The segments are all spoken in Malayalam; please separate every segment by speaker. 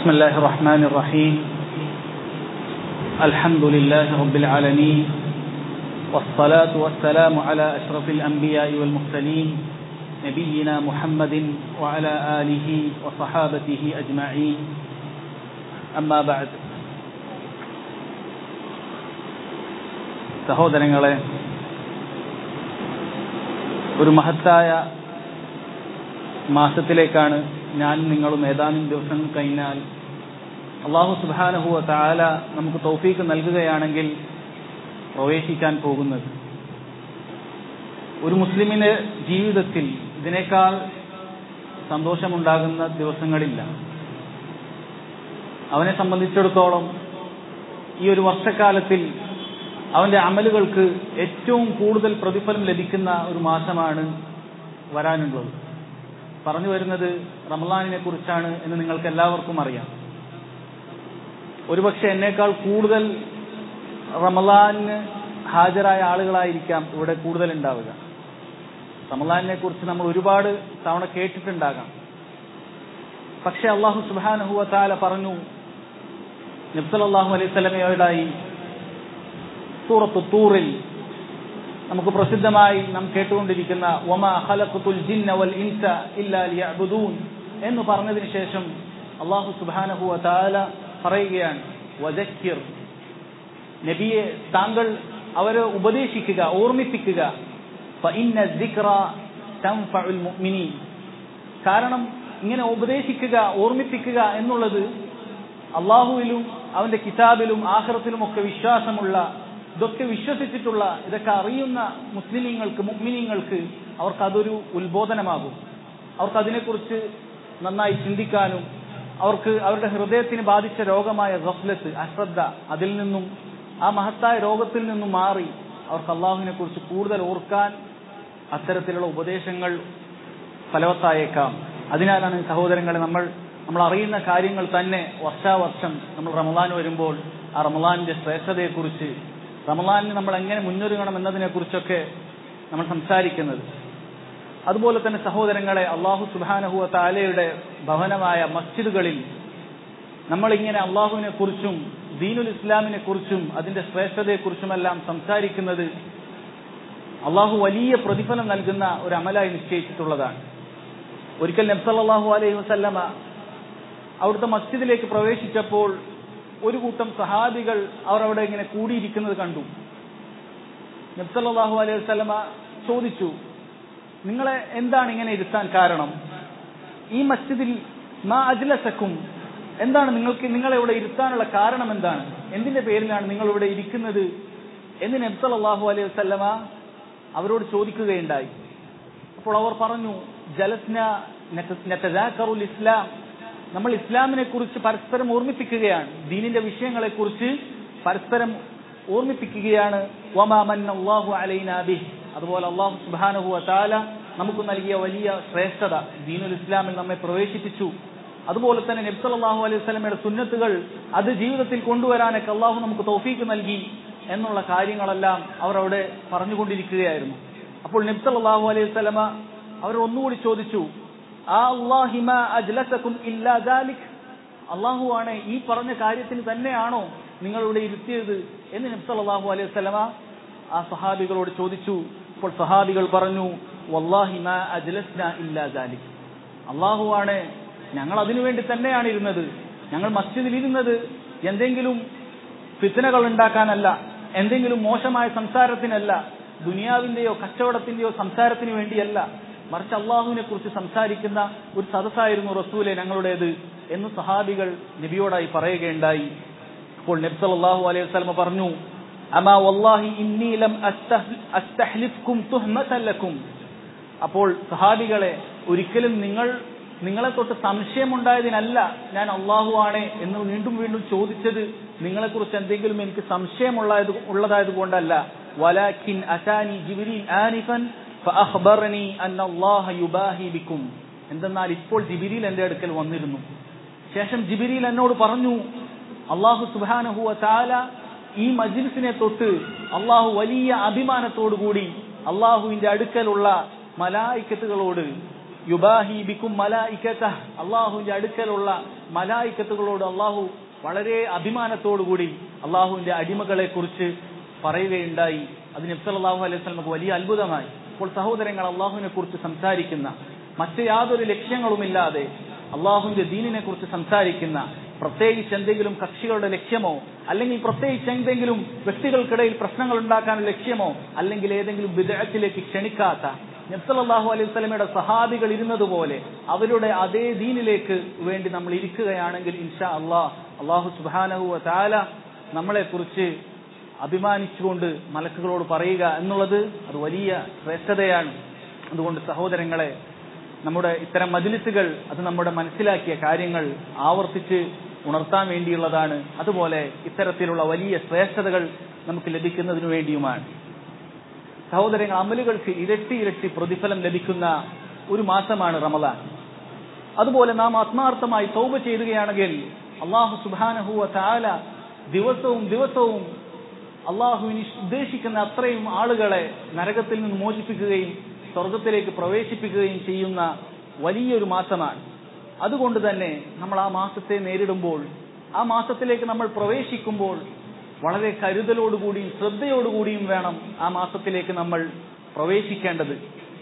Speaker 1: بسم الله الرحمن الرحيم الحمد لله رب العالمين والصلاة والسلام على أشرف الأنبياء والمرسلين نبينا محمد وعلى آله وصحابته أجمعين أما بعد സഹോദരങ്ങളെ ഒരു മഹത്തായ മാസത്തിലേക്കാണ് ഞാൻ നിങ്ങളും ഏതാനും ദിവസം കഴിഞ്ഞാൽ അള്ളാഹു സുബാനഹുവ താല നമുക്ക് തൗഫീക്ക് നൽകുകയാണെങ്കിൽ പ്രവേശിക്കാൻ പോകുന്നത് ഒരു മുസ്ലിമിന്റെ ജീവിതത്തിൽ ഇതിനേക്കാൾ സന്തോഷമുണ്ടാകുന്ന ദിവസങ്ങളില്ല അവനെ സംബന്ധിച്ചിടത്തോളം ഈ ഒരു വർഷക്കാലത്തിൽ അവന്റെ അമലുകൾക്ക് ഏറ്റവും കൂടുതൽ പ്രതിഫലം ലഭിക്കുന്ന ഒരു മാസമാണ് വരാനുള്ളത് പറഞ്ഞു വരുന്നത് റമലാനിനെ കുറിച്ചാണ് എന്ന് നിങ്ങൾക്ക് എല്ലാവർക്കും അറിയാം ഒരുപക്ഷെ എന്നേക്കാൾ കൂടുതൽ റമലാനിന് ഹാജരായ ആളുകളായിരിക്കാം ഇവിടെ കൂടുതൽ ഉണ്ടാവുക റമലാനിനെ കുറിച്ച് നമ്മൾ ഒരുപാട് തവണ കേട്ടിട്ടുണ്ടാകാം പക്ഷെ അള്ളാഹു സുബാനഹുവ താല പറഞ്ഞു നബ്സലാഹു അലൈഹി സ്വലമയോടായി സൂറത്ത് തൂറിൽ നമുക്ക് പ്രസിദ്ധമായി നാം കേട്ടുകൊണ്ടിരിക്കുന്ന വമ ഖലഖത്തുൽ ജിന്ന വൽ ഇൻസ ഇല്ലാ ലിയഅ്ബുദൂൻ എന്ന് പറഞ്ഞതിന് ശേഷം അള്ളാഹു സുബ്ഹാനഹു വതആല പറയുകയാണ് വദക്കിർ നബിയെ താങ്കൾ അവരെ ഉപദേശിക്കുക ഓർമ്മിപ്പിക്കുക ഫഇന്ന ദിക്റ തൻഫഉൽ മുഅ്മിനീൻ കാരണം ഇങ്ങനെ ഉപദേശിക്കുക ഓർമ്മിപ്പിക്കുക എന്നുള്ളത് അള്ളാഹുവിലും അവന്റെ കിതാബിലും ആഖിറത്തിലും ഒക്കെ വിശ്വാസമുള്ള ഇതൊക്കെ വിശ്വസിച്ചിട്ടുള്ള ഇതൊക്കെ അറിയുന്ന മുസ്ലിമീങ്ങൾക്ക് മുഗ്മിനീങ്ങൾക്ക് അവർക്ക് അതൊരു ഉത്ബോധനമാകും അവർക്ക് അതിനെക്കുറിച്ച് നന്നായി ചിന്തിക്കാനും അവർക്ക് അവരുടെ ഹൃദയത്തിന് ബാധിച്ച രോഗമായ ഗഫ്ലത്ത് അശ്രദ്ധ അതിൽ നിന്നും ആ മഹത്തായ രോഗത്തിൽ നിന്നും മാറി അവർക്ക് അള്ളാഹുവിനെ കുറിച്ച് കൂടുതൽ ഓർക്കാൻ അത്തരത്തിലുള്ള ഉപദേശങ്ങൾ ഫലവത്തായേക്കാം അതിനാലാണ് സഹോദരങ്ങളെ നമ്മൾ നമ്മൾ അറിയുന്ന കാര്യങ്ങൾ തന്നെ വർഷാവർഷം നമ്മൾ റമദാൻ വരുമ്പോൾ ആ റമദാനിന്റെ ശ്രേഷ്ഠതയെക്കുറിച്ച് റമലാനിന് നമ്മൾ എങ്ങനെ മുന്നൊരുങ്ങണം എന്നതിനെ കുറിച്ചൊക്കെ നമ്മൾ സംസാരിക്കുന്നത് അതുപോലെ തന്നെ സഹോദരങ്ങളെ അള്ളാഹു സുബാനഹുവ താലയുടെ ഭവനമായ മസ്ജിദുകളിൽ നമ്മളിങ്ങനെ അള്ളാഹുവിനെ കുറിച്ചും ദീനുൽ ഇസ്ലാമിനെ കുറിച്ചും അതിന്റെ ശ്രേഷ്ഠതയെക്കുറിച്ചുമെല്ലാം സംസാരിക്കുന്നത് അള്ളാഹു വലിയ പ്രതിഫലം നൽകുന്ന ഒരു അമലായി നിശ്ചയിച്ചിട്ടുള്ളതാണ് ഒരിക്കൽ നബ്സല്ലാഹു അലൈഹി വസല്ലമ അവിടുത്തെ മസ്ജിദിലേക്ക് പ്രവേശിച്ചപ്പോൾ ഒരു കൂട്ടം സഹാബികൾ അവർ അവിടെ ഇങ്ങനെ കൂടിയിരിക്കുന്നത് കണ്ടു നബ്സല്ലാഹു അലൈഹി വസ്ലമ ചോദിച്ചു നിങ്ങളെ എന്താണ് ഇങ്ങനെ ഇരുത്താൻ കാരണം ഈ മസ്ജിദിൽ മാ അജ്ലസക്കും എന്താണ് നിങ്ങൾക്ക് നിങ്ങളെ ഇവിടെ ഇരുത്താനുള്ള കാരണം എന്താണ് എന്തിന്റെ പേരിലാണ് നിങ്ങൾ ഇവിടെ ഇരിക്കുന്നത് എന്ന് നബ്സല്ലാഹു അലൈഹി വസ്ലമ അവരോട് ചോദിക്കുകയുണ്ടായി അപ്പോൾ അവർ പറഞ്ഞു ജലസ്ന നെറ്റജാക്കറുൽ ഇസ്ലാം നമ്മൾ ഇസ്ലാമിനെ കുറിച്ച് പരസ്പരം ഓർമ്മിപ്പിക്കുകയാണ് ദീനിന്റെ വിഷയങ്ങളെ കുറിച്ച് പരസ്പരം ഓർമ്മിപ്പിക്കുകയാണ് അതുപോലെ അള്ളാഹു സുബാനഹു താല നമുക്ക് നൽകിയ വലിയ ശ്രേഷ്ഠത ദീനുൽ ഇസ്ലാമിൽ നമ്മെ പ്രവേശിപ്പിച്ചു അതുപോലെ തന്നെ നബ്സല്ലാഹു അലൈഹി സ്വലമയുടെ സുന്നത്തുകൾ അത് ജീവിതത്തിൽ കൊണ്ടുവരാനൊക്കെ അള്ളാഹു നമുക്ക് തൗഫീക്ക് നൽകി എന്നുള്ള കാര്യങ്ങളെല്ലാം അവർ അവിടെ പറഞ്ഞുകൊണ്ടിരിക്കുകയായിരുന്നു അപ്പോൾ നബ്സല്ലാഹു അലൈഹി സ്വലമ അവർ ഒന്നുകൂടി ചോദിച്ചു അള്ളാഹു ആണ് ഈ പറഞ്ഞ കാര്യത്തിന് തന്നെയാണോ നിങ്ങളിവിടെ ഇരുത്തിയത് എന്ന് നബ്സല്ലാഹു അലൈഹി സ്വലമ ആ സഹാബികളോട് ചോദിച്ചു അപ്പോൾ സഹാബികൾ പറഞ്ഞു അള്ളാഹു ആണ് ഞങ്ങൾ അതിനുവേണ്ടി തന്നെയാണ് ഇരുന്നത് ഞങ്ങൾ മസ്ജിദിൽ ഇരുന്നത് എന്തെങ്കിലും ഫിത്തനകൾ ഉണ്ടാക്കാനല്ല എന്തെങ്കിലും മോശമായ സംസാരത്തിനല്ല ദുനിയാവിന്റെയോ കച്ചവടത്തിന്റെയോ സംസാരത്തിന് വേണ്ടിയല്ല മറിച്ച് അള്ളാഹുവിനെ കുറിച്ച് സംസാരിക്കുന്ന ഒരു സദസ്സായിരുന്നു റസൂലെ ഞങ്ങളുടേത് എന്ന് സഹാബികൾ നബിയോടായി പറയുകയുണ്ടായി അപ്പോൾ നബ്സല്ലാഹു അലൈഹി വസല്ലമ പറഞ്ഞു അമാ വല്ലാഹി ഇന്നി ലം അസ്തഹ്ലിഫ്കും തുഹ്മതല്ലക്കും അപ്പോൾ സഹാബികളെ ഒരിക്കലും നിങ്ങൾ നിങ്ങളെ തൊട്ട് സംശയമുണ്ടായതിനല്ല ഞാൻ അള്ളാഹു ആണ് എന്ന് വീണ്ടും വീണ്ടും ചോദിച്ചത് നിങ്ങളെക്കുറിച്ച് എന്തെങ്കിലും എനിക്ക് സംശയമുള്ളത് ഉള്ളതായത് കൊണ്ടല്ല വലാഖിൻ അസാനി ജിബിരിൻ ആനിഫൻ ഫഅഖ്ബറനി അന്ന അല്ലാഹ യുബാഹി ബിക്കും എന്തെന്നാൽ ഇപ്പോൾ ജിബിരിൽ എന്റെ അടുക്കൽ വന്നിരുന്നു ശേഷം ജിബിരിൽ എന്നോട് പറഞ്ഞു അള്ളാഹു സുബാനഹുവ താല ഈ മജിൽസിനെ തൊട്ട് അള്ളാഹു വലിയ അഭിമാനത്തോടുകൂടി അള്ളാഹുവിന്റെ അടുക്കലുള്ള മലായിക്കത്തുകളോട് യുബാഹി ബിക്കും മലായിക്കത്ത അള്ളാഹുവിന്റെ അടുക്കലുള്ള മലായിക്കത്തുകളോട് അള്ളാഹു വളരെ അഭിമാനത്തോടുകൂടി അള്ളാഹുവിന്റെ അടിമകളെ കുറിച്ച് പറയുകയുണ്ടായി അത് നബ്സല്ലാഹു അലൈഹി സ്വലമക്ക് വലിയ അത്ഭുതമായി അപ്പോൾ സഹോദരങ്ങൾ അള്ളാഹുവിനെ കുറിച്ച് സംസാരിക്കുന്ന മറ്റ് യാതൊരു ലക്ഷ്യങ്ങളുമില്ലാതെ അള്ളാഹുവിന്റെ ദീനിനെ കുറിച്ച് സംസാരിക്കുന്ന പ്രത്യേകിച്ച് എന്തെങ്കിലും കക്ഷികളുടെ ലക്ഷ്യമോ അല്ലെങ്കിൽ പ്രത്യേകിച്ച് എന്തെങ്കിലും വ്യക്തികൾക്കിടയിൽ പ്രശ്നങ്ങൾ ഉണ്ടാക്കാനുള്ള ലക്ഷ്യമോ അല്ലെങ്കിൽ ഏതെങ്കിലും വിദേഹത്തിലേക്ക് ക്ഷണിക്കാത്ത നബ്സല്ലാഹു അലൈഹി സ്വലമയുടെ സഹാബികൾ ഇരുന്നതുപോലെ അവരുടെ അതേ ദീനിലേക്ക് വേണ്ടി നമ്മൾ ഇരിക്കുകയാണെങ്കിൽ ഇൻഷാ അള്ളാഹ് അള്ളാഹു സുബാനഹു താല നമ്മളെ കുറിച്ച് അഭിമാനിച്ചുകൊണ്ട് മലക്കുകളോട് പറയുക എന്നുള്ളത് അത് വലിയ ശ്രേഷ്ഠതയാണ് അതുകൊണ്ട് സഹോദരങ്ങളെ നമ്മുടെ ഇത്തരം മജിലിസുകൾ അത് നമ്മുടെ മനസ്സിലാക്കിയ കാര്യങ്ങൾ ആവർത്തിച്ച് ഉണർത്താൻ വേണ്ടിയുള്ളതാണ് അതുപോലെ ഇത്തരത്തിലുള്ള വലിയ ശ്രേഷ്ഠതകൾ നമുക്ക് ലഭിക്കുന്നതിനു വേണ്ടിയുമാണ് സഹോദരങ്ങൾ അമലുകൾക്ക് ഇരട്ടി ഇരട്ടി പ്രതിഫലം ലഭിക്കുന്ന ഒരു മാസമാണ് റമദാൻ അതുപോലെ നാം ആത്മാർത്ഥമായി തൗബ ചെയ്യുകയാണെങ്കിൽ അള്ളാഹു സുബാനഹുവ താല ദിവസവും ദിവസവും അള്ളാഹുവിന് ഉദ്ദേശിക്കുന്ന അത്രയും ആളുകളെ നരകത്തിൽ നിന്ന് മോചിപ്പിക്കുകയും സ്വർഗത്തിലേക്ക് പ്രവേശിപ്പിക്കുകയും ചെയ്യുന്ന വലിയൊരു മാസമാണ് അതുകൊണ്ട് തന്നെ നമ്മൾ ആ മാസത്തെ നേരിടുമ്പോൾ ആ മാസത്തിലേക്ക് നമ്മൾ പ്രവേശിക്കുമ്പോൾ വളരെ കരുതലോടുകൂടിയും ശ്രദ്ധയോടുകൂടിയും വേണം ആ മാസത്തിലേക്ക് നമ്മൾ പ്രവേശിക്കേണ്ടത്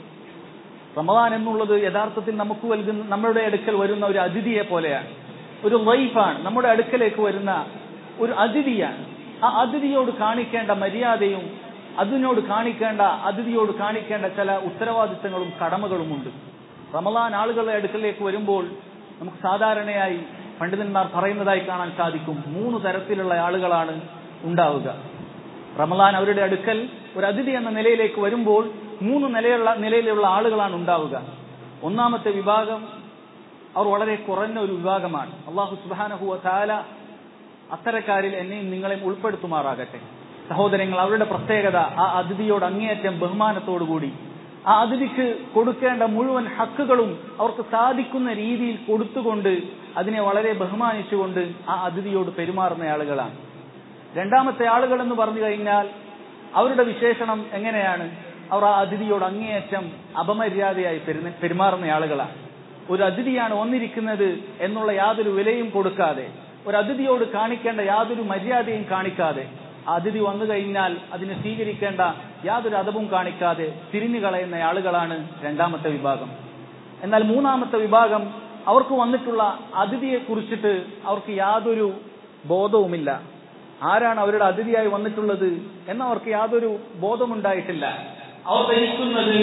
Speaker 1: റമദാൻ എന്നുള്ളത് യഥാർത്ഥത്തിൽ നമുക്ക് നൽകുന്ന നമ്മുടെ അടുക്കൽ വരുന്ന ഒരു അതിഥിയെ പോലെയാണ് ഒരു വൈഫാണ് നമ്മുടെ അടുക്കലേക്ക് വരുന്ന ഒരു അതിഥിയാണ് ആ അതിഥിയോട് കാണിക്കേണ്ട മര്യാദയും അതിനോട് കാണിക്കേണ്ട അതിഥിയോട് കാണിക്കേണ്ട ചില ഉത്തരവാദിത്തങ്ങളും കടമകളുമുണ്ട് റമദാൻ ആളുകളുടെ അടുക്കലേക്ക് വരുമ്പോൾ നമുക്ക് സാധാരണയായി പണ്ഡിതന്മാർ പറയുന്നതായി കാണാൻ സാധിക്കും മൂന്ന് തരത്തിലുള്ള ആളുകളാണ് ഉണ്ടാവുക റമദാൻ അവരുടെ അടുക്കൽ ഒരു അതിഥി എന്ന നിലയിലേക്ക് വരുമ്പോൾ മൂന്ന് നിലയുള്ള നിലയിലുള്ള ആളുകളാണ് ഉണ്ടാവുക ഒന്നാമത്തെ വിഭാഗം അവർ വളരെ കുറഞ്ഞ ഒരു വിഭാഗമാണ് അള്ളാഹു സുബാനഹുവ താല അത്തരക്കാരിൽ എന്നെയും നിങ്ങളെയും ഉൾപ്പെടുത്തുമാറാകട്ടെ സഹോദരങ്ങൾ അവരുടെ പ്രത്യേകത ആ അതിഥിയോട് അങ്ങേയറ്റം ബഹുമാനത്തോടുകൂടി ആ അതിഥിക്ക് കൊടുക്കേണ്ട മുഴുവൻ ഹക്കുകളും അവർക്ക് സാധിക്കുന്ന രീതിയിൽ കൊടുത്തുകൊണ്ട് അതിനെ വളരെ ബഹുമാനിച്ചുകൊണ്ട് ആ അതിഥിയോട് പെരുമാറുന്ന ആളുകളാണ് രണ്ടാമത്തെ ആളുകൾ എന്ന് പറഞ്ഞു കഴിഞ്ഞാൽ അവരുടെ വിശേഷണം എങ്ങനെയാണ് അവർ ആ അതിഥിയോട് അങ്ങേയറ്റം അപമര്യാദയായി പെരുമാറുന്ന ആളുകളാണ് ഒരു അതിഥിയാണ് വന്നിരിക്കുന്നത് എന്നുള്ള യാതൊരു വിലയും കൊടുക്കാതെ ഒരു അതിഥിയോട് കാണിക്കേണ്ട യാതൊരു മര്യാദയും കാണിക്കാതെ ആ അതിഥി വന്നു കഴിഞ്ഞാൽ അതിനെ സ്വീകരിക്കേണ്ട യാതൊരു അതവും കാണിക്കാതെ തിരിഞ്ഞു കളയുന്ന ആളുകളാണ് രണ്ടാമത്തെ വിഭാഗം എന്നാൽ മൂന്നാമത്തെ വിഭാഗം അവർക്ക് വന്നിട്ടുള്ള അതിഥിയെ കുറിച്ചിട്ട് അവർക്ക് യാതൊരു ബോധവുമില്ല ആരാണ് അവരുടെ അതിഥിയായി വന്നിട്ടുള്ളത് എന്നവർക്ക് യാതൊരു ബോധമുണ്ടായിട്ടില്ല അവർ ധരിക്കുന്നത്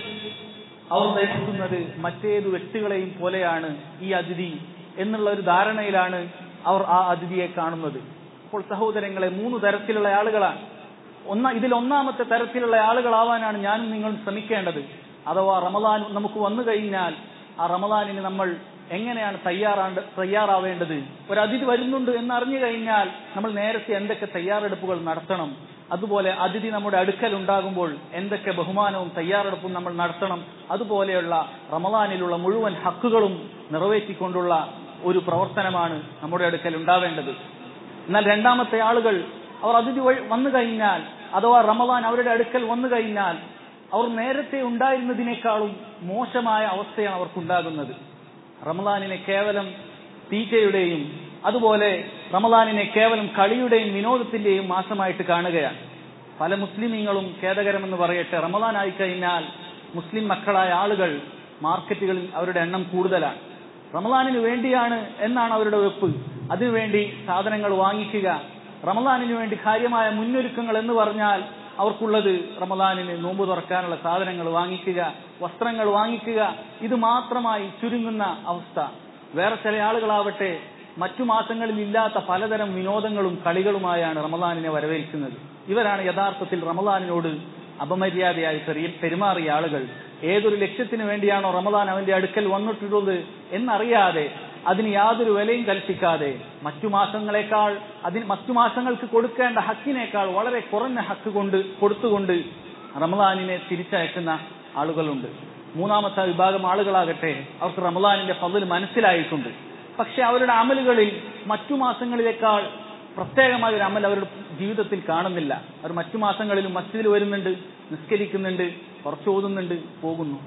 Speaker 1: അവർ ധരിക്കുന്നത് മറ്റേതു വ്യക്തികളെയും പോലെയാണ് ഈ അതിഥി എന്നുള്ള ഒരു ധാരണയിലാണ് അവർ ആ അതിഥിയെ കാണുന്നത് അപ്പോൾ സഹോദരങ്ങളെ മൂന്ന് തരത്തിലുള്ള ആളുകളാണ് ഒന്ന ഇതിൽ ഒന്നാമത്തെ തരത്തിലുള്ള ആളുകളാവാനാണ് ഞാനും നിങ്ങളും ശ്രമിക്കേണ്ടത് അഥവാ റമദാൻ നമുക്ക് വന്നു കഴിഞ്ഞാൽ ആ റമദാനിന് നമ്മൾ എങ്ങനെയാണ് തയ്യാറാണ്ട് തയ്യാറാവേണ്ടത് ഒരു അതിഥി വരുന്നുണ്ട് എന്ന് അറിഞ്ഞു കഴിഞ്ഞാൽ നമ്മൾ നേരത്തെ എന്തൊക്കെ തയ്യാറെടുപ്പുകൾ നടത്തണം അതുപോലെ അതിഥി നമ്മുടെ അടുക്കൽ ഉണ്ടാകുമ്പോൾ എന്തൊക്കെ ബഹുമാനവും തയ്യാറെടുപ്പും നമ്മൾ നടത്തണം അതുപോലെയുള്ള റമദാനിലുള്ള മുഴുവൻ ഹക്കുകളും നിറവേറ്റിക്കൊണ്ടുള്ള ഒരു പ്രവർത്തനമാണ് നമ്മുടെ അടുക്കൽ ഉണ്ടാവേണ്ടത് എന്നാൽ രണ്ടാമത്തെ ആളുകൾ അവർ അതിഥി വന്നു കഴിഞ്ഞാൽ അഥവാ റമദാൻ അവരുടെ അടുക്കൽ വന്നു കഴിഞ്ഞാൽ അവർ നേരത്തെ ഉണ്ടായിരുന്നതിനേക്കാളും മോശമായ അവസ്ഥയാണ് അവർക്കുണ്ടാകുന്നത് റമദാനിനെ കേവലം തീറ്റയുടെയും അതുപോലെ റമദാനിനെ കേവലം കളിയുടെയും വിനോദത്തിന്റെയും മാസമായിട്ട് കാണുകയാണ് പല മുസ്ലിമീങ്ങളും ഖേദകരമെന്ന് പറയട്ടെ റമദാൻ ആയി കഴിഞ്ഞാൽ മുസ്ലിം മക്കളായ ആളുകൾ മാർക്കറ്റുകളിൽ അവരുടെ എണ്ണം കൂടുതലാണ് റമദാനിന് വേണ്ടിയാണ് എന്നാണ് അവരുടെ വെപ്പ് അതിനുവേണ്ടി സാധനങ്ങൾ വാങ്ങിക്കുക റമദാനിന് വേണ്ടി കാര്യമായ മുന്നൊരുക്കങ്ങൾ എന്ന് പറഞ്ഞാൽ അവർക്കുള്ളത് റമദാനിന് നോമ്പ് തുറക്കാനുള്ള സാധനങ്ങൾ വാങ്ങിക്കുക വസ്ത്രങ്ങൾ വാങ്ങിക്കുക ഇത് മാത്രമായി ചുരുങ്ങുന്ന അവസ്ഥ വേറെ ചില ആളുകളാവട്ടെ മറ്റു മാസങ്ങളിൽ ഇല്ലാത്ത പലതരം വിനോദങ്ങളും കളികളുമായാണ് റമദാനിനെ വരവേൽക്കുന്നത് ഇവരാണ് യഥാർത്ഥത്തിൽ റമദാനിനോട് അപമര്യാദയായി പെരുമാറിയ ആളുകൾ ഏതൊരു ലക്ഷ്യത്തിന് വേണ്ടിയാണോ റമദാൻ അവന്റെ അടുക്കൽ വന്നിട്ടുള്ളത് എന്നറിയാതെ അതിന് യാതൊരു വിലയും കൽപ്പിക്കാതെ മറ്റു മാസങ്ങളെക്കാൾ അതിന് മറ്റു മാസങ്ങൾക്ക് കൊടുക്കേണ്ട ഹക്കിനേക്കാൾ വളരെ കുറഞ്ഞ ഹക്ക് കൊണ്ട് കൊടുത്തുകൊണ്ട് റമദാനിനെ തിരിച്ചയക്കുന്ന ആളുകളുണ്ട് മൂന്നാമത്തെ വിഭാഗം ആളുകളാകട്ടെ അവർക്ക് റമദാനിന്റെ പതിൽ മനസ്സിലായിട്ടുണ്ട് പക്ഷെ അവരുടെ അമലുകളിൽ മറ്റു മാസങ്ങളിലേക്കാൾ പ്രത്യേകമായ ഒരു അമൽ അവരുടെ ജീവിതത്തിൽ കാണുന്നില്ല അവർ മറ്റു മാസങ്ങളിലും മസ്ജിദിൽ വരുന്നുണ്ട് നിസ്കരിക്കുന്നുണ്ട് കുറച്ച് ഓതുന്നുണ്ട് പോകുന്നു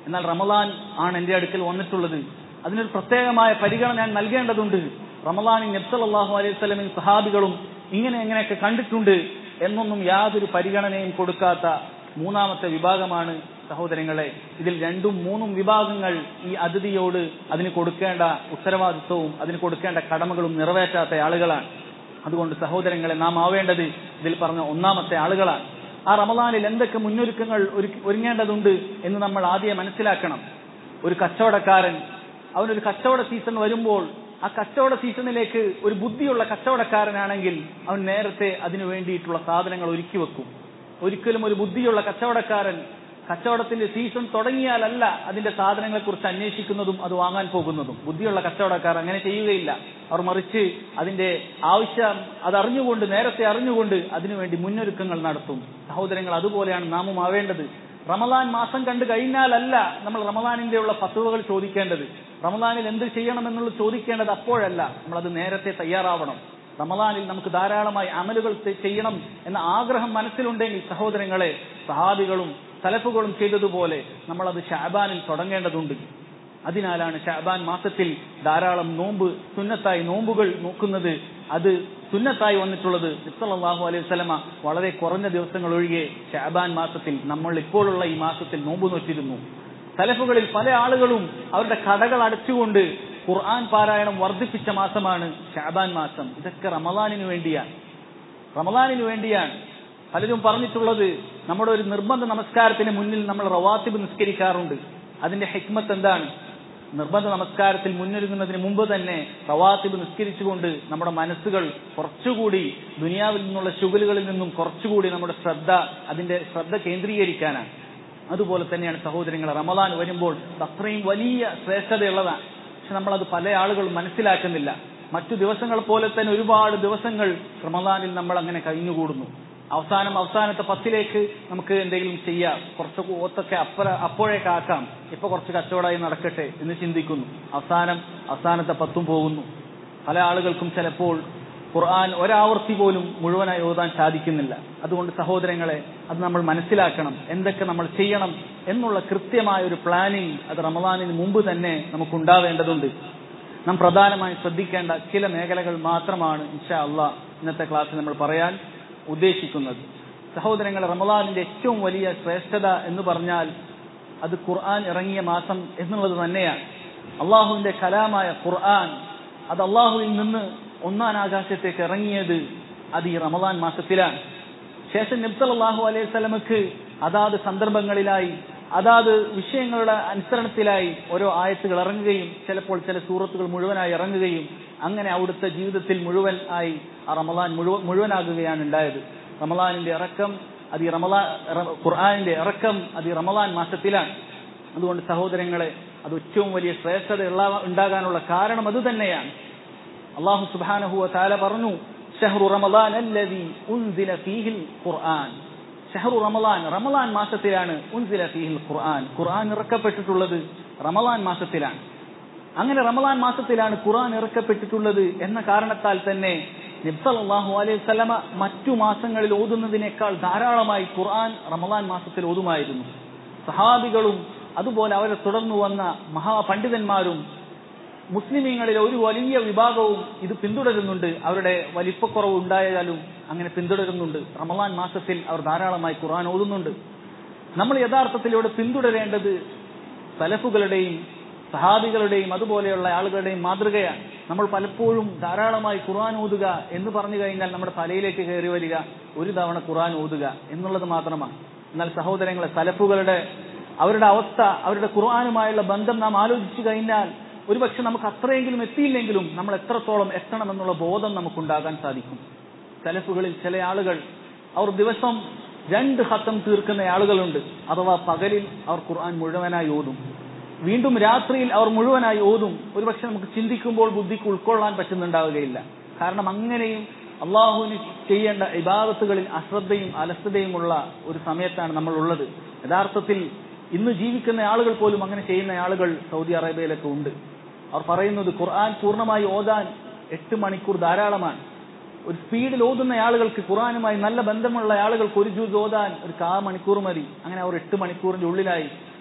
Speaker 1: എന്നാൽ റമദാൻ ആണ് എന്റെ അടുക്കൽ വന്നിട്ടുള്ളത് അതിനൊരു പ്രത്യേകമായ പരിഗണന ഞാൻ നൽകേണ്ടതുണ്ട് റമദാനിൽ നബ്സല്ലാഹു അലൈഹി സ്വലമിൻ സഹാബികളും ഇങ്ങനെ എങ്ങനെയൊക്കെ കണ്ടിട്ടുണ്ട് എന്നൊന്നും യാതൊരു പരിഗണനയും കൊടുക്കാത്ത മൂന്നാമത്തെ വിഭാഗമാണ് സഹോദരങ്ങളെ ഇതിൽ രണ്ടും മൂന്നും വിഭാഗങ്ങൾ ഈ അതിഥിയോട് അതിന് കൊടുക്കേണ്ട ഉത്തരവാദിത്വവും അതിന് കൊടുക്കേണ്ട കടമകളും നിറവേറ്റാത്ത ആളുകളാണ് അതുകൊണ്ട് സഹോദരങ്ങളെ നാം ആവേണ്ടത് ഇതിൽ പറഞ്ഞ ഒന്നാമത്തെ ആളുകളാണ് ആ റമദാനിൽ എന്തൊക്കെ മുന്നൊരുക്കങ്ങൾ ഒരുക്കി- ഒരുങ്ങേണ്ടതുണ്ട് എന്ന് നമ്മൾ ആദ്യം മനസ്സിലാക്കണം ഒരു കച്ചവടക്കാരൻ അവനൊരു കച്ചവട സീസൺ വരുമ്പോൾ ആ കച്ചവട സീസണിലേക്ക് ഒരു ബുദ്ധിയുള്ള കച്ചവടക്കാരനാണെങ്കിൽ അവൻ നേരത്തെ അതിനു വേണ്ടിയിട്ടുള്ള സാധനങ്ങൾ ഒരുക്കി വെക്കും ഒരിക്കലും ഒരു ബുദ്ധിയുള്ള കച്ചവടക്കാരൻ കച്ചവടത്തിന്റെ സീസൺ തുടങ്ങിയാലല്ല അതിന്റെ സാധനങ്ങളെ കുറിച്ച് അന്വേഷിക്കുന്നതും അത് വാങ്ങാൻ പോകുന്നതും ബുദ്ധിയുള്ള കച്ചവടക്കാർ അങ്ങനെ ചെയ്യുകയില്ല അവർ മറിച്ച് അതിന്റെ ആവശ്യം അത് അറിഞ്ഞുകൊണ്ട് നേരത്തെ അറിഞ്ഞുകൊണ്ട് അതിനുവേണ്ടി മുന്നൊരുക്കങ്ങൾ നടത്തും സഹോദരങ്ങൾ അതുപോലെയാണ് നാമും ആവേണ്ടത് റമദാൻ മാസം കണ്ടു കഴിഞ്ഞാലല്ല നമ്മൾ റമദാനിന്റെ ഉള്ള ഫത്തുവകൾ ചോദിക്കേണ്ടത് റമദാനിൽ എന്ത് ചെയ്യണമെന്നുള്ളത് ചോദിക്കേണ്ടത് അപ്പോഴല്ല നമ്മളത് നേരത്തെ തയ്യാറാവണം റമദാനിൽ നമുക്ക് ധാരാളമായി അമലുകൾ തെ- ചെയ്യണം എന്ന ആഗ്രഹം മനസ്സിലുണ്ടെങ്കിൽ സഹോദരങ്ങളെ സഹാബികളും തലഫുകളും ചെയ്തതുപോലെ നമ്മളത് ഷാബാനിൽ തുടങ്ങേണ്ടതുണ്ട് അതിനാലാണ് ഷാബാൻ മാസത്തിൽ ധാരാളം നോമ്പ് സുന്നത്തായി നോമ്പുകൾ നോക്കുന്നത് അത് സുന്നത്തായി വന്നിട്ടുള്ളത് ഇസ്ലാഹു അലൈഹി വസല്ലമ വളരെ കുറഞ്ഞ ദിവസങ്ങൾ ഒഴികെ ഷാബാൻ മാസത്തിൽ നമ്മൾ ഇപ്പോഴുള്ള ഈ മാസത്തിൽ നോമ്പ് നോറ്റിരുന്നു തലഫുകളിൽ പല ആളുകളും അവരുടെ കടകൾ അടച്ചുകൊണ്ട് ഖുർആൻ പാരായണം വർദ്ധിപ്പിച്ച മാസമാണ് ഷാബാൻ മാസം ഇതൊക്കെ റമദാനിന് വേണ്ടിയാണ് റമദാനിന് വേണ്ടിയാണ് പലരും പറഞ്ഞിട്ടുള്ളത് നമ്മുടെ ഒരു നിർബന്ധ നമസ്കാരത്തിന് മുന്നിൽ നമ്മൾ റവാത്തിബ് നിസ്കരിക്കാറുണ്ട് അതിന്റെ ഹിക്മത്ത് എന്താണ് നിർബന്ധ നമസ്കാരത്തിൽ മുന്നൊരുങ്ങുന്നതിന് മുമ്പ് തന്നെ റവാത്തിബ് നിസ്കരിച്ചുകൊണ്ട് നമ്മുടെ മനസ്സുകൾ കുറച്ചുകൂടി ദുനിയാവിൽ നിന്നുള്ള ശുഗലുകളിൽ നിന്നും കുറച്ചുകൂടി നമ്മുടെ ശ്രദ്ധ അതിന്റെ ശ്രദ്ധ കേന്ദ്രീകരിക്കാനാണ് അതുപോലെ തന്നെയാണ് സഹോദരങ്ങൾ റമദാൻ വരുമ്പോൾ അത് അത്രയും വലിയ ശ്രേഷ്ഠതയുള്ളതാണ് പക്ഷെ നമ്മളത് പല ആളുകളും മനസ്സിലാക്കുന്നില്ല മറ്റു ദിവസങ്ങൾ പോലെ തന്നെ ഒരുപാട് ദിവസങ്ങൾ റമദാനിൽ നമ്മൾ അങ്ങനെ കഴിഞ്ഞുകൂടുന്നു അവസാനം അവസാനത്തെ പത്തിലേക്ക് നമുക്ക് എന്തെങ്കിലും ചെയ്യാം കുറച്ച് ഓത്തൊക്കെ അപ്പറ അപ്പോഴേക്ക് ആക്കാം ഇപ്പൊ കുറച്ച് കച്ചവടമായി നടക്കട്ടെ എന്ന് ചിന്തിക്കുന്നു അവസാനം അവസാനത്തെ പത്തും പോകുന്നു പല ആളുകൾക്കും ചിലപ്പോൾ ഖുർആൻ ഒരാവർത്തി പോലും മുഴുവനായി ഓതാൻ സാധിക്കുന്നില്ല അതുകൊണ്ട് സഹോദരങ്ങളെ അത് നമ്മൾ മനസ്സിലാക്കണം എന്തൊക്കെ നമ്മൾ ചെയ്യണം എന്നുള്ള കൃത്യമായ ഒരു പ്ലാനിങ് അത് റമദാനിന് മുമ്പ് തന്നെ നമുക്കുണ്ടാവേണ്ടതുണ്ട് നാം പ്രധാനമായും ശ്രദ്ധിക്കേണ്ട ചില മേഖലകൾ മാത്രമാണ് ഇൻഷാ അള്ളാഹ് ഇന്നത്തെ ക്ലാസ്സിൽ നമ്മൾ പറയാൻ ഉദ്ദേശിക്കുന്നത് സഹോദരങ്ങൾ റമദാനിന്റെ ഏറ്റവും വലിയ ശ്രേഷ്ഠത എന്ന് പറഞ്ഞാൽ അത് ഖുർആൻ ഇറങ്ങിയ മാസം എന്നുള്ളത് തന്നെയാണ് അള്ളാഹുവിന്റെ കലാമായ ഖുർആൻ അത് അള്ളാഹുവിൽ നിന്ന് ഒന്നാം ആകാശത്തേക്ക് ഇറങ്ങിയത് അത് ഈ റമദാൻ മാസത്തിലാണ് ശേഷം നബ്സലാഹു അലൈഹി സ്വലമക്ക് അതാത് സന്ദർഭങ്ങളിലായി അതാത് വിഷയങ്ങളുടെ അനുസരണത്തിലായി ഓരോ ആയത്തുകൾ ഇറങ്ങുകയും ചിലപ്പോൾ ചില സൂറത്തുകൾ മുഴുവനായി ഇറങ്ങുകയും അങ്ങനെ അവിടുത്തെ ജീവിതത്തിൽ മുഴുവൻ ആയി ആ റമദാൻ മുഴുവൻ മുഴുവനാകുകയാണ് ഉണ്ടായത് റമദാനിന്റെ ഇറക്കം അത് ഈ റമദാൻ ഖുർആാനിന്റെ ഇറക്കം അത് ഈ റമദാൻ മാസത്തിലാണ് അതുകൊണ്ട് സഹോദരങ്ങളെ അത് ഏറ്റവും വലിയ ശ്രേഷ്ഠത ഉള്ള- ഉണ്ടാകാനുള്ള കാരണം അത് തന്നെയാണ് അള്ളാഹു സുബാനഹു താല പറഞ്ഞു ഷഹ്റു റമദാൻ അല്ലദീ ഉൻസില ഫീഹിൽ ഖുർആൻ ഷഹ്റു റമദാൻ റമദാൻ മാസത്തിലാണ് ഉൻസില ഫീഹിൽ ഖുർആൻ ഖുർആൻ ഇറക്കപ്പെട്ടിട്ടുള്ളത് റമദാൻ മാസത്തിലാണ് അങ്ങനെ റമദാൻ മാസത്തിലാണ് ഖുർആൻ ഇറക്കപ്പെട്ടിട്ടുള്ളത് എന്ന കാരണത്താൽ തന്നെ നബ്സല്ലാഹു അലൈഹി സ്വലമ മറ്റു മാസങ്ങളിൽ ഓതുന്നതിനേക്കാൾ ധാരാളമായി ഖുർആൻ റമദാൻ മാസത്തിൽ ഓതുമായിരുന്നു സഹാബികളും അതുപോലെ അവരെ തുടർന്നു വന്ന മഹാപണ്ഡിതന്മാരും മുസ്ലിമീങ്ങളിൽ ഒരു വലിയ വിഭാഗവും ഇത് പിന്തുടരുന്നുണ്ട് അവരുടെ വലിപ്പക്കുറവ് ഉണ്ടായാലും അങ്ങനെ പിന്തുടരുന്നുണ്ട് റമദാൻ മാസത്തിൽ അവർ ധാരാളമായി ഖുർആൻ ഓതുന്നുണ്ട് നമ്മൾ യഥാർത്ഥത്തിൽ ഇവിടെ പിന്തുടരേണ്ടത് സലഫുകളുടെയും സഹാബികളുടെയും അതുപോലെയുള്ള ആളുകളുടെയും മാതൃകയാണ് നമ്മൾ പലപ്പോഴും ധാരാളമായി ഖുർആൻ ഓതുക എന്ന് പറഞ്ഞു കഴിഞ്ഞാൽ നമ്മുടെ തലയിലേക്ക് കയറി വരിക ഒരു തവണ ഖുർആൻ ഓതുക എന്നുള്ളത് മാത്രമാണ് എന്നാൽ സഹോദരങ്ങളെ സലഫുകളുടെ അവരുടെ അവസ്ഥ അവരുടെ ഖുർആാനുമായുള്ള ബന്ധം നാം ആലോചിച്ചു കഴിഞ്ഞാൽ ഒരുപക്ഷെ നമുക്ക് അത്രയെങ്കിലും എത്തിയില്ലെങ്കിലും നമ്മൾ എത്രത്തോളം എത്തണമെന്നുള്ള ബോധം നമുക്കുണ്ടാകാൻ സാധിക്കും സലഫുകളിൽ ചില ആളുകൾ അവർ ദിവസം രണ്ട് ഹത്തം തീർക്കുന്ന ആളുകളുണ്ട് അഥവാ പകലിൽ അവർ ഖുർആൻ മുഴുവനായി ഓതും വീണ്ടും രാത്രിയിൽ അവർ മുഴുവനായി ഓതും ഒരുപക്ഷെ നമുക്ക് ചിന്തിക്കുമ്പോൾ ബുദ്ധിക്ക് ഉൾക്കൊള്ളാൻ പറ്റുന്നുണ്ടാവുകയില്ല കാരണം അങ്ങനെയും അള്ളാഹുവിന് ചെയ്യേണ്ട ഇബാദത്തുകളിൽ അശ്രദ്ധയും അലസതയുമുള്ള ഒരു സമയത്താണ് നമ്മൾ ഉള്ളത് യഥാർത്ഥത്തിൽ ഇന്ന് ജീവിക്കുന്ന ആളുകൾ പോലും അങ്ങനെ ചെയ്യുന്ന ആളുകൾ സൗദി അറേബ്യയിലൊക്കെ ഉണ്ട് അവർ പറയുന്നത് ഖുർആൻ പൂർണ്ണമായി ഓതാൻ എട്ട് മണിക്കൂർ ധാരാളമാണ് ഒരു സ്പീഡിൽ ഓതുന്ന ആളുകൾക്ക് ഖുർആനുമായി നല്ല ബന്ധമുള്ള ആളുകൾക്ക് ഒരു ജൂസ് ഓതാൻ ഒരു കാ മണിക്കൂർ മതി അങ്ങനെ അവർ എട്ട് മണിക്കൂറിന്റെ ഉള്ളിലായി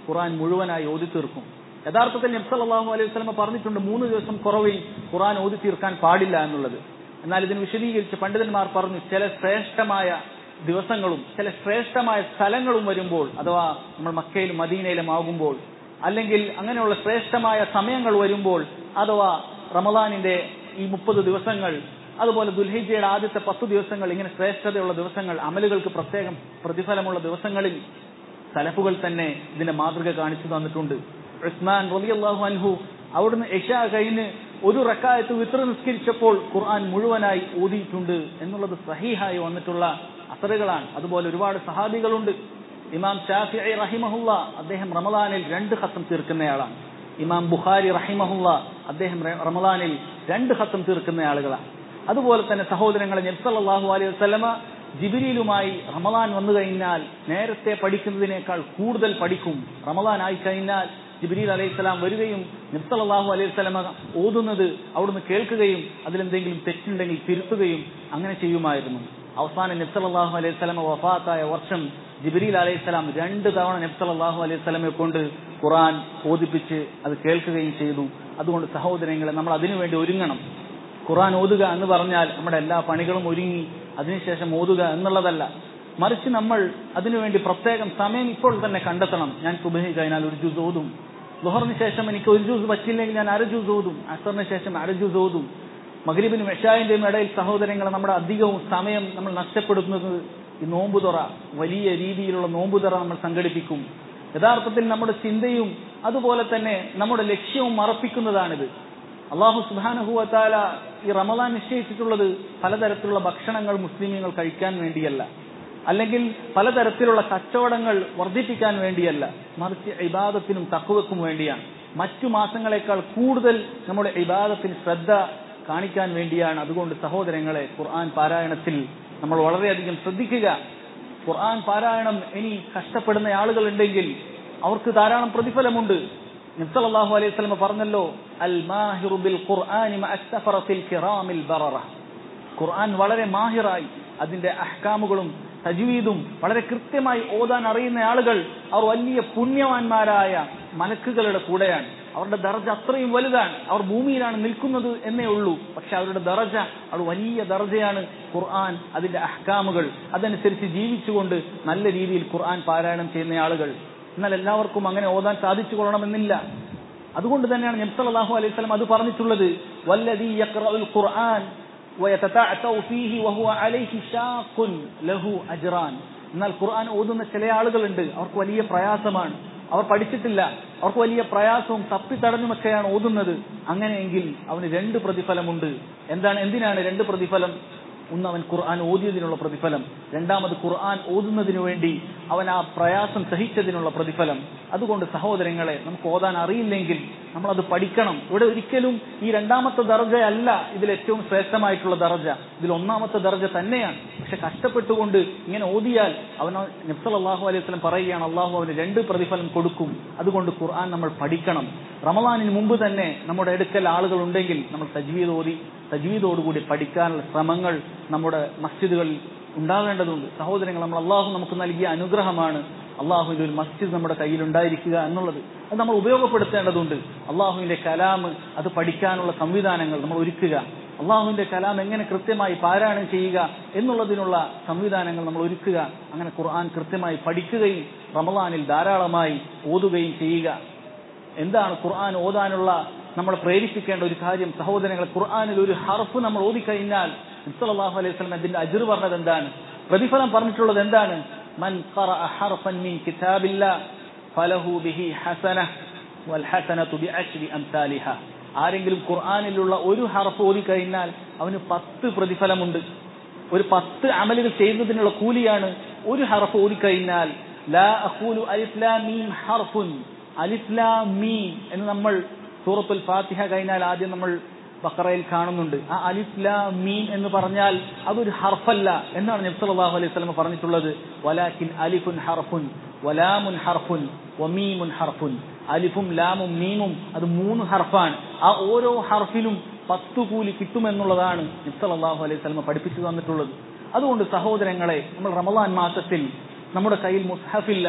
Speaker 1: ഖുർആൻ മുഴുവനായി ഓതി തീർക്കും യഥാർത്ഥത്തിൽ നബ്സല്ലാഹു അലൈഹി വസ്ലമ പറഞ്ഞിട്ടുണ്ട് മൂന്ന് ദിവസം കുറവിൽ ഖുർആൻ ഓതി തീർക്കാൻ പാടില്ല എന്നുള്ളത് എന്നാൽ ഇതിന് വിശദീകരിച്ച് പണ്ഡിതന്മാർ പറഞ്ഞു ചില ശ്രേഷ്ഠമായ ദിവസങ്ങളും ചില ശ്രേഷ്ഠമായ സ്ഥലങ്ങളും വരുമ്പോൾ അഥവാ നമ്മൾ മക്കയിലും മദീനയിലും ആകുമ്പോൾ അല്ലെങ്കിൽ അങ്ങനെയുള്ള ശ്രേഷ്ഠമായ സമയങ്ങൾ വരുമ്പോൾ അഥവാ റമദാനിന്റെ ഈ മുപ്പത് ദിവസങ്ങൾ അതുപോലെ ദുൽഹിജയുടെ ആദ്യത്തെ പത്ത് ദിവസങ്ങൾ ഇങ്ങനെ ശ്രേഷ്ഠതയുള്ള ദിവസങ്ങൾ അമലുകൾക്ക് പ്രത്യേകം പ്രതിഫലമുള്ള ദിവസങ്ങളിൽ സലഫുകൾ തന്നെ ഇതിന്റെ മാതൃക കാണിച്ചു തന്നിട്ടുണ്ട് ഉസ്മാൻ റളിയല്ലാഹു അൻഹു അവിടുന്ന് ഇഷാ കഴിഞ്ഞ് ഒരു റക്കായത്ത് വിത്ര നിസ്കരിച്ചപ്പോൾ ഖുർആൻ മുഴുവനായി ഓതിയിട്ടുണ്ട് എന്നുള്ളത് സഹീഹായി വന്നിട്ടുള്ള അസറുകളാണ് അതുപോലെ ഒരുപാട് സഹാബികളുണ്ട് ഇമാം ഷാഫി റഹിമഹുല്ല അദ്ദേഹം റമദാനിൽ രണ്ട് ഖത്തം തീർക്കുന്നയാളാണ് ഇമാം ബുഖാരി റഹിമഹുല്ല അദ്ദേഹം റമദാനിൽ രണ്ട് ഖത്തം തീർക്കുന്ന ആളുകളാണ് അതുപോലെ തന്നെ സഹോദരങ്ങളെ നബ്സല്ലാഹു അലൈഹി വസ്ലമ ജിബിരിയിലുമായി റമദാൻ വന്നു കഴിഞ്ഞാൽ നേരത്തെ പഠിക്കുന്നതിനേക്കാൾ കൂടുതൽ പഠിക്കും റമദാൻ ആയി കഴിഞ്ഞാൽ ജിബ്രീൽ അലൈഹി സ്വലാം വരികയും നിർത്തലാഹു അലൈഹി സ്വലമ ഓതുന്നത് അവിടുന്ന് കേൾക്കുകയും അതിലെന്തെങ്കിലും തെറ്റുണ്ടെങ്കിൽ തിരുത്തുകയും അങ്ങനെ ചെയ്യുമായിരുന്നു അവസാനം നബ്സലാഹു അലൈഹി സ്വലമ വഫാത്തായ വർഷം ജിബ്രീൽ അലൈഹി സ്വലാം രണ്ട് തവണ നബ്സലാഹു അലൈഹി സ്വലമെ കൊണ്ട് ഖുറാൻ ഓദിപ്പിച്ച് അത് കേൾക്കുകയും ചെയ്തു അതുകൊണ്ട് സഹോദരങ്ങളെ നമ്മൾ അതിനുവേണ്ടി ഒരുങ്ങണം ഖുറാൻ ഓതുക എന്ന് പറഞ്ഞാൽ നമ്മുടെ എല്ലാ പണികളും ഒരുങ്ങി അതിനുശേഷം ഓതുക എന്നുള്ളതല്ല മറിച്ച് നമ്മൾ അതിനുവേണ്ടി പ്രത്യേകം സമയം ഇപ്പോൾ തന്നെ കണ്ടെത്തണം ഞാൻ സുബഹി കഴിഞ്ഞാൽ ഒരു ജ്യൂസ് ഓതും ലുഹറിന് ശേഷം എനിക്ക് ഒരു ജ്യൂസ് പറ്റില്ലെങ്കിൽ ഞാൻ അര ജ്യൂസ് ഓതും അസറിന് ശേഷം അര ജ്യൂസ് ഓതും മകരിബിനും മെഷായിന്റെയും ഇടയിൽ സഹോദരങ്ങൾ നമ്മുടെ അധികവും സമയം നമ്മൾ നഷ്ടപ്പെടുന്നത് ഈ നോമ്പുതുറ വലിയ രീതിയിലുള്ള നോമ്പുതുറ നമ്മൾ സംഘടിപ്പിക്കും യഥാർത്ഥത്തിൽ നമ്മുടെ ചിന്തയും അതുപോലെ തന്നെ നമ്മുടെ ലക്ഷ്യവും മറപ്പിക്കുന്നതാണിത് അള്ളാഹു സുബാനഹുവത്താല ഈ റമദാൻ നിശ്ചയിച്ചിട്ടുള്ളത് പലതരത്തിലുള്ള ഭക്ഷണങ്ങൾ മുസ്ലിമീങ്ങൾ കഴിക്കാൻ വേണ്ടിയല്ല അല്ലെങ്കിൽ പലതരത്തിലുള്ള കച്ചവടങ്ങൾ വർദ്ധിപ്പിക്കാൻ വേണ്ടിയല്ല മറിച്ച് ഇബാദത്തിനും തക്കുവക്കും വേണ്ടിയാണ് മറ്റു മാസങ്ങളെക്കാൾ കൂടുതൽ നമ്മുടെ ഇബാദത്തിന് ശ്രദ്ധ കാണിക്കാൻ വേണ്ടിയാണ് അതുകൊണ്ട് സഹോദരങ്ങളെ ഖുർആൻ പാരായണത്തിൽ നമ്മൾ വളരെയധികം ശ്രദ്ധിക്കുക ഖുർആൻ പാരായണം ഇനി കഷ്ടപ്പെടുന്ന ആളുകൾ ഉണ്ടെങ്കിൽ അവർക്ക് ധാരാളം പ്രതിഫലമുണ്ട് നബ്സല്ലാഹു അലൈഹി സ്വലമ പറഞ്ഞല്ലോ അൽ മാഹിറു ബിൽ ഖുർആനി മഅസ്സഫറത്തിൽ കിറാമിൽ ബററ ഖുർആൻ വളരെ മാഹിറായി അതിന്റെ അഹ്കാമുകളും തജ്വീദും വളരെ കൃത്യമായി ഓതാൻ അറിയുന്ന ആളുകൾ അവർ വലിയ പുണ്യവാന്മാരായ മലക്കുകളുടെ കൂടെയാണ് അവരുടെ ദർജ അത്രയും വലുതാണ് അവർ ഭൂമിയിലാണ് നിൽക്കുന്നത് എന്നേ ഉള്ളൂ പക്ഷെ അവരുടെ ദർജ അവർ വലിയ ദർജയാണ് ഖുർആൻ അതിന്റെ അഹ്കാമുകൾ അതനുസരിച്ച് ജീവിച്ചുകൊണ്ട് നല്ല രീതിയിൽ ഖുർആൻ പാരായണം ചെയ്യുന്ന ആളുകൾ എന്നാൽ എല്ലാവർക്കും അങ്ങനെ ഓതാൻ സാധിച്ചു കൊള്ളണമെന്നില്ല അതുകൊണ്ട് തന്നെയാണ് നബ്സല്ലാഹു അലൈഹി സ്വലം അത് പറഞ്ഞിട്ടുള്ളത് വല്ലദീ യഖ്റഉൽ ഖുർആൻ ويتتعتع فيه وهو عليه شاق له أجران എന്നാൽ ഖുർആൻ ഓതുന്ന ചില ആളുകളുണ്ട് അവർക്ക് വലിയ പ്രയാസമാണ് അവർ പഠിച്ചിട്ടില്ല അവർക്ക് വലിയ പ്രയാസവും തപ്പിത്തടഞ്ഞുമൊക്കെയാണ് ഓതുന്നത് അങ്ങനെയെങ്കിൽ അവന് രണ്ട് പ്രതിഫലമുണ്ട് എന്താണ് എന്തിനാണ് രണ്ട് പ്രതിഫലം ഒന്ന് അവൻ ഖുർആൻ ഓതിയതിനുള്ള പ്രതിഫലം രണ്ടാമത് ഖുർആൻ ഓതുന്നതിനു വേണ്ടി അവൻ ആ പ്രയാസം സഹിച്ചതിനുള്ള പ്രതിഫലം അതുകൊണ്ട് സഹോദരങ്ങളെ നമുക്ക് ഓതാൻ അറിയില്ലെങ്കിൽ നമ്മൾ അത് പഠിക്കണം ഇവിടെ ഒരിക്കലും ഈ രണ്ടാമത്തെ ദർജ അല്ല ഇതിൽ ഏറ്റവും ശ്രേഷ്ഠമായിട്ടുള്ള ദർജ ഇതിൽ ഒന്നാമത്തെ ദർജ തന്നെയാണ് പക്ഷെ കഷ്ടപ്പെട്ടുകൊണ്ട് ഇങ്ങനെ ഓതിയാൽ അവൻ നബ്സൽ അള്ളാഹു അലൈഹി സ്വലം പറയുകയാണ് അള്ളാഹു അവന് രണ്ട് പ്രതിഫലം കൊടുക്കും അതുകൊണ്ട് ഖുർആൻ നമ്മൾ പഠിക്കണം റമദാനിന് മുമ്പ് തന്നെ നമ്മുടെ അടുക്കൽ ആളുകൾ ഉണ്ടെങ്കിൽ നമ്മൾ തജ്വീദ് ഓതി തജ്വീദോടുകൂടി പഠിക്കാനുള്ള ശ്രമങ്ങൾ നമ്മുടെ മസ്ജിദുകളിൽ ഉണ്ടാകേണ്ടതുണ്ട് സഹോദരങ്ങൾ നമ്മൾ അള്ളാഹു നമുക്ക് നൽകിയ അനുഗ്രഹമാണ് അള്ളാഹുവിന്റെ ഒരു മസ്ജിദ് നമ്മുടെ കയ്യിൽ ഉണ്ടായിരിക്കുക എന്നുള്ളത് അത് നമ്മൾ ഉപയോഗപ്പെടുത്തേണ്ടതുണ്ട് അള്ളാഹുവിന്റെ കലാം അത് പഠിക്കാനുള്ള സംവിധാനങ്ങൾ നമ്മൾ ഒരുക്കുക അള്ളാഹുവിന്റെ കലാം എങ്ങനെ കൃത്യമായി പാരായണം ചെയ്യുക എന്നുള്ളതിനുള്ള സംവിധാനങ്ങൾ നമ്മൾ ഒരുക്കുക അങ്ങനെ ഖുർആൻ കൃത്യമായി പഠിക്കുകയും റമദാനിൽ ധാരാളമായി ഓതുകയും ചെയ്യുക എന്താണ് ഖുർആൻ ഓതാനുള്ള നമ്മളെ പ്രേരിപ്പിക്കേണ്ട ഒരു കാര്യം സഹോദരങ്ങൾ ഖുർആനിൽ ഒരു ഹർഫ് നമ്മൾ ഓതിക്കഴിഞ്ഞാൽ മുസ്തലാഹു അലൈഹി സ്വലം അതിന്റെ അജിർ പറഞ്ഞത് എന്താണ് പ്രതിഫലം പറഞ്ഞിട്ടുള്ളത് എന്താണ് മൻ ഹർഫൻ മിൻ കിതാബില്ല ഫലഹു ബിഹി ഹസന വൽ ഹസനതു ബിഅശ്രി അംസാലിഹ ആരെങ്കിലും ഖുർആനിലുള്ള ഒരു ഹർഫ് ഓതിക്കഴിഞ്ഞാൽ അവന് പത്ത് പ്രതിഫലമുണ്ട് ഒരു പത്ത് അമലുകൾ ചെയ്യുന്നതിനുള്ള കൂലിയാണ് ഒരു ഹർഫ് ഓതിക്കഴിഞ്ഞാൽ ലാ അഖൂലു അലിഫ് ലാം മീം ഹർഫുൻ അലിഫ് ലാം മീം എന്ന് നമ്മൾ സൂറത്തുൽ ഫാത്തിഹ കഴിഞ്ഞാൽ ആദ്യം നമ്മൾ ബക്കറയിൽ കാണുന്നുണ്ട് ആ അലിഫ് ലാം മീം എന്ന് പറഞ്ഞാൽ അതൊരു ഹർഫല്ല എന്നാണ് നബി സല്ലല്ലാഹു അലൈഹി വസല്ലം പറഞ്ഞിട്ടുള്ളത് വലാകിൻ അലിഫുൻ ഹർഫുൻ വലാമുൻ ഹർഫുൻ വമീമുൻ ഹർഫുൻ അലിഫും ലാമും മീമും അത് മൂന്ന് ഹർഫാണ് ആ ഓരോ ഹർഫിനും പത്തു കൂലി കിട്ടുമെന്നുള്ളതാണ് നബി സല്ലല്ലാഹു അലൈഹി വസല്ലം പഠിപ്പിച്ചു തന്നിട്ടുള്ളത് അതുകൊണ്ട് സഹോദരങ്ങളെ നമ്മൾ റമദാൻ മാസത്തിൽ നമ്മുടെ കയ്യിൽ മുസ്ഹഫില്ല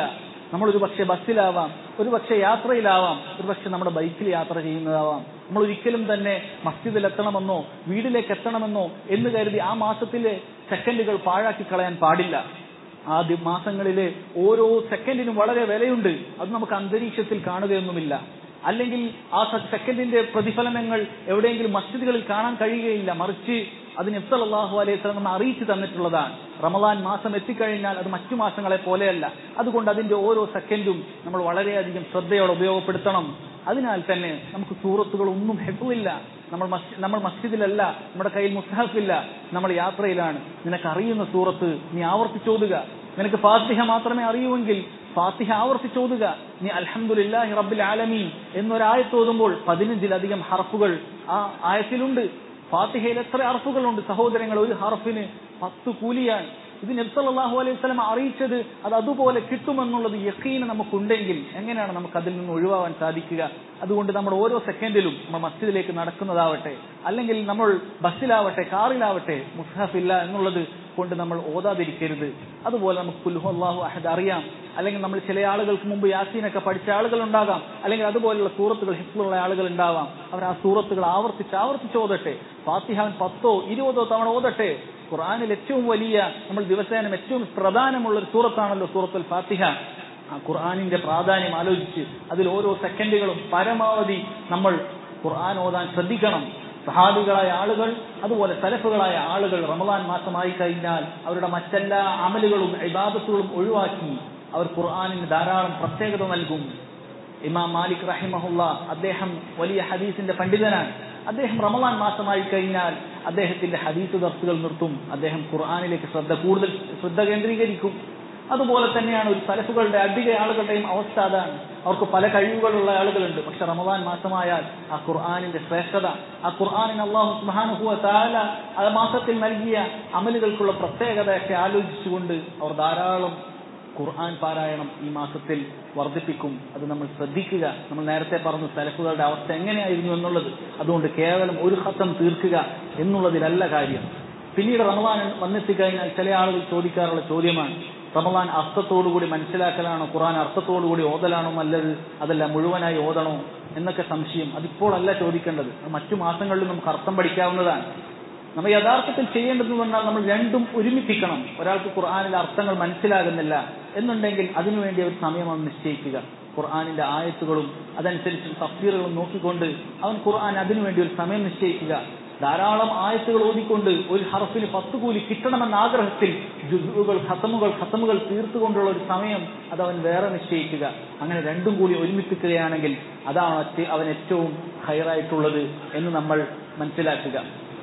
Speaker 1: നമ്മൾ ഒരു പക്ഷേ ബസ്സിലാവാം ഒരു പക്ഷേ യാത്രയിലാവാം ഒരു പക്ഷേ നമ്മുടെ ബൈക്കിൽ യാത്ര ചെയ്യുന്നതാവാം നമ്മൾ ഒരിക്കലും തന്നെ മസ്ജിദിൽ എത്തണമെന്നോ വീട്ടിലേക്ക് എത്തണമെന്നോ എന്ന് കരുതി ആ മാസത്തിലെ സെക്കൻഡുകൾ പാഴാക്കി കളയാൻ പാടില്ല ആദ്യ മാസങ്ങളിലെ ഓരോ സെക്കൻഡിനും വളരെ വിലയുണ്ട് അത് നമുക്ക് അന്തരീക്ഷത്തിൽ കാണുകയൊന്നുമില്ല അല്ലെങ്കിൽ ആ സെക്കൻഡിന്റെ പ്രതിഫലനങ്ങൾ എവിടെയെങ്കിലും മസ്ജിദുകളിൽ കാണാൻ കഴിയുകയില്ല മറിച്ച് അത് നബ്സലാഹു അലൈഹി സ്വലം നമ്മൾ അറിയിച്ചു തന്നിട്ടുള്ളതാണ് റമദാൻ മാസം എത്തിക്കഴിഞ്ഞാൽ അത് മറ്റു മാസങ്ങളെ പോലെയല്ല അതുകൊണ്ട് അതിന്റെ ഓരോ സെക്കൻഡും നമ്മൾ വളരെയധികം ശ്രദ്ധയോടെ ഉപയോഗപ്പെടുത്തണം അതിനാൽ തന്നെ നമുക്ക് സൂറത്തുകൾ ഒന്നും ഹെഫില്ല നമ്മൾ നമ്മൾ മസ്ജിദിലല്ല നമ്മുടെ കയ്യിൽ മുസ്തഹഫില്ല നമ്മൾ യാത്രയിലാണ് നിനക്ക് അറിയുന്ന സൂറത്ത് നീ ആവർത്തിച്ചോതുക നിനക്ക് ഫാത്തിഹ മാത്രമേ അറിയൂവെങ്കിൽ ഫാത്തിഹ ആവർത്തിച്ചോതുക നീ അൽഹംദുലില്ലാഹി റബ്ബിൽ ആലമീൻ എന്നൊരായത്തോതുമ്പോൾ പതിനഞ്ചിലധികം ഹർഫുകൾ ആ ആയത്തിലുണ്ട് ഫാത്തിഹയിൽ എത്ര ഹർഫുകളുണ്ട് സഹോദരങ്ങൾ ഒരു ഹർഫിന് പത്ത് കൂലിയാണ് ഇത് നബ്സല്ലാഹു അലൈഹി സ്വലം അറിയിച്ചത് അത് അതുപോലെ കിട്ടുമെന്നുള്ളത് യക്കീന് നമുക്കുണ്ടെങ്കിൽ എങ്ങനെയാണ് നമുക്ക് അതിൽ നിന്ന് ഒഴിവാകാൻ സാധിക്കുക അതുകൊണ്ട് നമ്മൾ ഓരോ സെക്കൻഡിലും നമ്മൾ മസ്ജിദിലേക്ക് നടക്കുന്നതാവട്ടെ അല്ലെങ്കിൽ നമ്മൾ ബസ്സിലാവട്ടെ കാറിലാവട്ടെ മുസ്ഹഫ് ഇല്ല എന്നുള്ളത് കൊണ്ട് നമ്മൾ ഓതാതിരിക്കരുത് അതുപോലെ നമുക്ക് കുൽഹു അള്ളാഹു അഹദ് അറിയാം അല്ലെങ്കിൽ നമ്മൾ ചില ആളുകൾക്ക് മുമ്പ് യാസീനൊക്കെ പഠിച്ച ആളുകൾ ഉണ്ടാകാം അല്ലെങ്കിൽ അതുപോലുള്ള സൂറത്തുകൾ ഹിഫ്ലുള്ള ആളുകൾ ഉണ്ടാവാം അവർ ആ സൂറത്തുകൾ ആവർത്തിച്ച് ആവർത്തിച്ച് ഓതട്ടെ ഫാത്തിഹാൻ പത്തോ ഇരുപതോ തവണ ഓതട്ടെ ഖുർആാനിൽ ഏറ്റവും വലിയ നമ്മൾ ദിവസേന ഏറ്റവും പ്രധാനമുള്ള ഒരു സൂറത്താണല്ലോ സൂറത്തുൽ ഫാത്തിഹ ആ ഖുർആാനിന്റെ പ്രാധാന്യം ആലോചിച്ച് അതിൽ ഓരോ സെക്കൻഡുകളും പരമാവധി നമ്മൾ ഖുർആൻ ഓതാൻ ശ്രദ്ധിക്കണം സഹാബികളായ ആളുകൾ അതുപോലെ സലഫുകളായ ആളുകൾ റമദാൻ മാസമായി കഴിഞ്ഞാൽ അവരുടെ മറ്റെല്ലാ അമലുകളും ഇബാദത്തുകളും ഒഴിവാക്കി അവർ ഖുർആാനിന് ധാരാളം പ്രത്യേകത നൽകും ഇമാം മാലിക് റഹിമഹുല്ല അദ്ദേഹം വലിയ ഹദീസിന്റെ പണ്ഡിതനാണ് അദ്ദേഹം റമദാൻ മാസമായി കഴിഞ്ഞാൽ അദ്ദേഹത്തിന്റെ ഹദീസ് ദർസുകൾ നിർത്തും അദ്ദേഹം ഖുർആാനിലേക്ക് ശ്രദ്ധ കൂടുതൽ ശ്രദ്ധ കേന്ദ്രീകരിക്കും അതുപോലെ തന്നെയാണ് ഒരു സലഫുകളുടെ അധിക ആളുകളുടെയും അവസ്ഥ അതാണ് അവർക്ക് പല കഴിവുകളുള്ള ആളുകളുണ്ട് പക്ഷെ റമദാൻ മാസമായാൽ ആ ഖുർആാനിന്റെ ശ്രേഷ്ഠത ആ ഖുർആാനിന് അള്ളാഹു സുഹാനുഹുവ താല ആ മാസത്തിൽ നൽകിയ അമലുകൾക്കുള്ള പ്രത്യേകതയൊക്കെ ആലോചിച്ചുകൊണ്ട് അവർ ധാരാളം ഖുർആൻ പാരായണം ഈ മാസത്തിൽ വർദ്ധിപ്പിക്കും അത് നമ്മൾ ശ്രദ്ധിക്കുക നമ്മൾ നേരത്തെ പറഞ്ഞു സലഫുകളുടെ അവസ്ഥ എങ്ങനെയായിരുന്നു എന്നുള്ളത് അതുകൊണ്ട് കേവലം ഒരു ഖത്തം തീർക്കുക എന്നുള്ളതിലല്ല കാര്യം പിന്നീട് റമദാൻ വന്നെത്തിക്കഴിഞ്ഞാൽ ചില ആളുകൾ ചോദിക്കാറുള്ള ചോദ്യമാണ് റമദാൻ അർത്ഥത്തോടുകൂടി മനസ്സിലാക്കലാണോ ഖുർആൻ അർത്ഥത്തോടുകൂടി ഓതലാണോ നല്ലത് അതല്ല മുഴുവനായി ഓതണോ എന്നൊക്കെ സംശയം അതിപ്പോഴല്ല ചോദിക്കേണ്ടത് അത് മറ്റു മാസങ്ങളിലും നമുക്ക് അർത്ഥം പഠിക്കാവുന്നതാണ് നമ്മൾ യഥാർത്ഥത്തിൽ ചെയ്യേണ്ടത് പറഞ്ഞാൽ നമ്മൾ രണ്ടും ഒരുമിപ്പിക്കണം ഒരാൾക്ക് ഖുർആാനിലെ അർത്ഥങ്ങൾ മനസ്സിലാകുന്നില്ല എന്നുണ്ടെങ്കിൽ അതിനുവേണ്ടി ഒരു സമയം അവൻ നിശ്ചയിക്കുക ഖുർആാനിന്റെ ആയത്തുകളും അതനുസരിച്ച് തഫ്സീറുകളും നോക്കിക്കൊണ്ട് അവൻ ഖുർആൻ അതിനുവേണ്ടി ഒരു സമയം നിശ്ചയിക്കുക ധാരാളം ആയത്തുകൾ ഓതിക്കൊണ്ട് ഒരു ഹർഫിന് പത്ത് കൂലി കിട്ടണമെന്ന ആഗ്രഹത്തിൽ ജുസുകൾ ഖത്തമുകൾ ഖത്തമുകൾ തീർത്തുകൊണ്ടുള്ള ഒരു സമയം അത് അവൻ വേറെ നിശ്ചയിക്കുക അങ്ങനെ രണ്ടും കൂടി ഒരുമിപ്പിക്കുകയാണെങ്കിൽ അതാണ് അവൻ ഏറ്റവും ഹയറായിട്ടുള്ളത് എന്ന് നമ്മൾ മനസ്സിലാക്കുക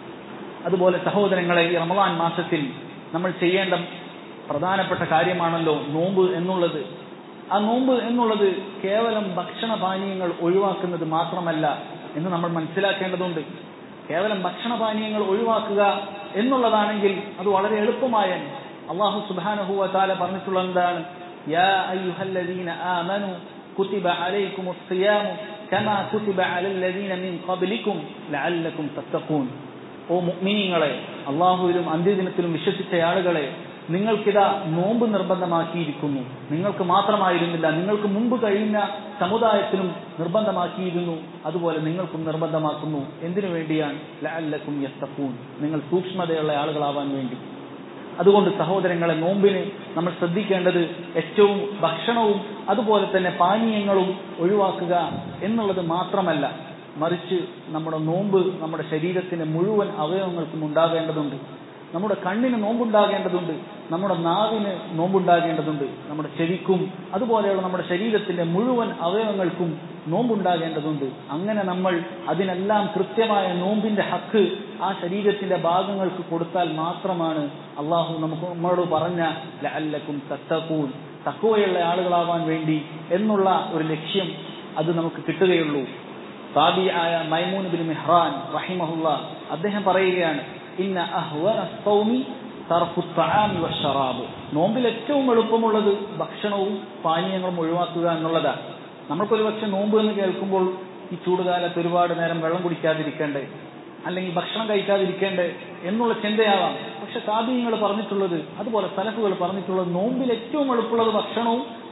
Speaker 1: അതുപോലെ സഹോദരങ്ങളെ ഈ റമദാൻ മാസത്തിൽ നമ്മൾ ചെയ്യേണ്ട പ്രധാനപ്പെട്ട കാര്യമാണല്ലോ നോമ്പ് എന്നുള്ളത് ആ നോമ്പ് എന്നുള്ളത് കേവലം ഭക്ഷണപാനീയങ്ങൾ ഒഴിവാക്കുന്നത് മാത്രമല്ല എന്ന് നമ്മൾ മനസ്സിലാക്കേണ്ടതുണ്ട് കേവലം ഭക്ഷണപാനീയങ്ങൾ ഒഴിവാക്കുക എന്നുള്ളതാണെങ്കിൽ അത് വളരെ എളുപ്പമായ അള്ളാഹു സുബാനഹുവ താല പറഞ്ഞിട്ടുള്ള എന്താണ് യാ അയ്യുഹല്ലദീന ആമനു കുതിബ അലൈക്കും الصيام كما كتب على الذين من قبلكم لعلكم تتقون ഓ മുഅ്മിനീങ്ങളെ അള്ളാഹുവിലും അന്ത്യദിനത്തിലും വിശ്വസിച്ച ആളുകളെ നിങ്ങൾക്കിതാ നോമ്പ് നിർബന്ധമാക്കിയിരിക്കുന്നു നിങ്ങൾക്ക് മാത്രമായിരുന്നില്ല നിങ്ങൾക്ക് മുമ്പ് കഴിഞ്ഞ സമുദായത്തിനും നിർബന്ധമാക്കിയിരുന്നു അതുപോലെ നിങ്ങൾക്കും നിർബന്ധമാക്കുന്നു എന്തിനു വേണ്ടിയാണ് ലഅല്ലക്കും യസ്തഖൂൻ നിങ്ങൾ സൂക്ഷ്മതയുള്ള ആളുകളാവാൻ വേണ്ടി അതുകൊണ്ട് സഹോദരങ്ങളെ നോമ്പിന് നമ്മൾ ശ്രദ്ധിക്കേണ്ടത് ഏറ്റവും ഭക്ഷണവും അതുപോലെ തന്നെ പാനീയങ്ങളും ഒഴിവാക്കുക എന്നുള്ളത് മാത്രമല്ല മറിച്ച് നമ്മുടെ നോമ്പ് നമ്മുടെ ശരീരത്തിന്റെ മുഴുവൻ അവയവങ്ങൾക്കും ഉണ്ടാകേണ്ടതുണ്ട് നമ്മുടെ കണ്ണിന് നോമ്പുണ്ടാകേണ്ടതുണ്ട് നമ്മുടെ നാവിന് നോമ്പുണ്ടാകേണ്ടതുണ്ട് നമ്മുടെ ചെവിക്കും അതുപോലെയുള്ള നമ്മുടെ ശരീരത്തിന്റെ മുഴുവൻ അവയവങ്ങൾക്കും നോമ്പുണ്ടാകേണ്ടതുണ്ട് അങ്ങനെ നമ്മൾ അതിനെല്ലാം കൃത്യമായ നോമ്പിന്റെ ഹക്ക് ആ ശരീരത്തിന്റെ ഭാഗങ്ങൾക്ക് കൊടുത്താൽ മാത്രമാണ് അള്ളാഹു നമുക്ക് നമ്മളോട് പറഞ്ഞ ലഅല്ലക്കും തത്തക്കൂൻ തക്കുവയുള്ള ആളുകളാവാൻ വേണ്ടി എന്നുള്ള ഒരു ലക്ഷ്യം അത് നമുക്ക് കിട്ടുകയുള്ളൂ താബിയായ മൈമൂൻ ബിൻ മെഹ്റാൻ റഹിമഹുല്ല അദ്ദേഹം പറയുകയാണ് ഇന്ന അഹ്വന സൗമി തർഫുത്താമി വഷറാബ് നോമ്പിൽ ഏറ്റവും എളുപ്പമുള്ളത് ഭക്ഷണവും പാനീയങ്ങളും ഒഴിവാക്കുക എന്നുള്ളതാണ് നമ്മൾക്കൊരു പക്ഷെ നോമ്പ് എന്ന് കേൾക്കുമ്പോൾ ഈ ചൂടുകാലത്ത് ഒരുപാട് നേരം വെള്ളം കുടിക്കാതിരിക്കേണ്ടേ അല്ലെങ്കിൽ ഭക്ഷണം കഴിക്കാതിരിക്കേണ്ടേ എന്നുള്ള ചിന്തയാവാം പക്ഷെ താപീയങ്ങൾ പറഞ്ഞിട്ടുള്ളത് അതുപോലെ സലഫുകൾ പറഞ്ഞിട്ടുള്ളത് നോമ്പിൽ ഏറ്റവും എളുപ്പമുള്ളത് ഭക്ഷണവും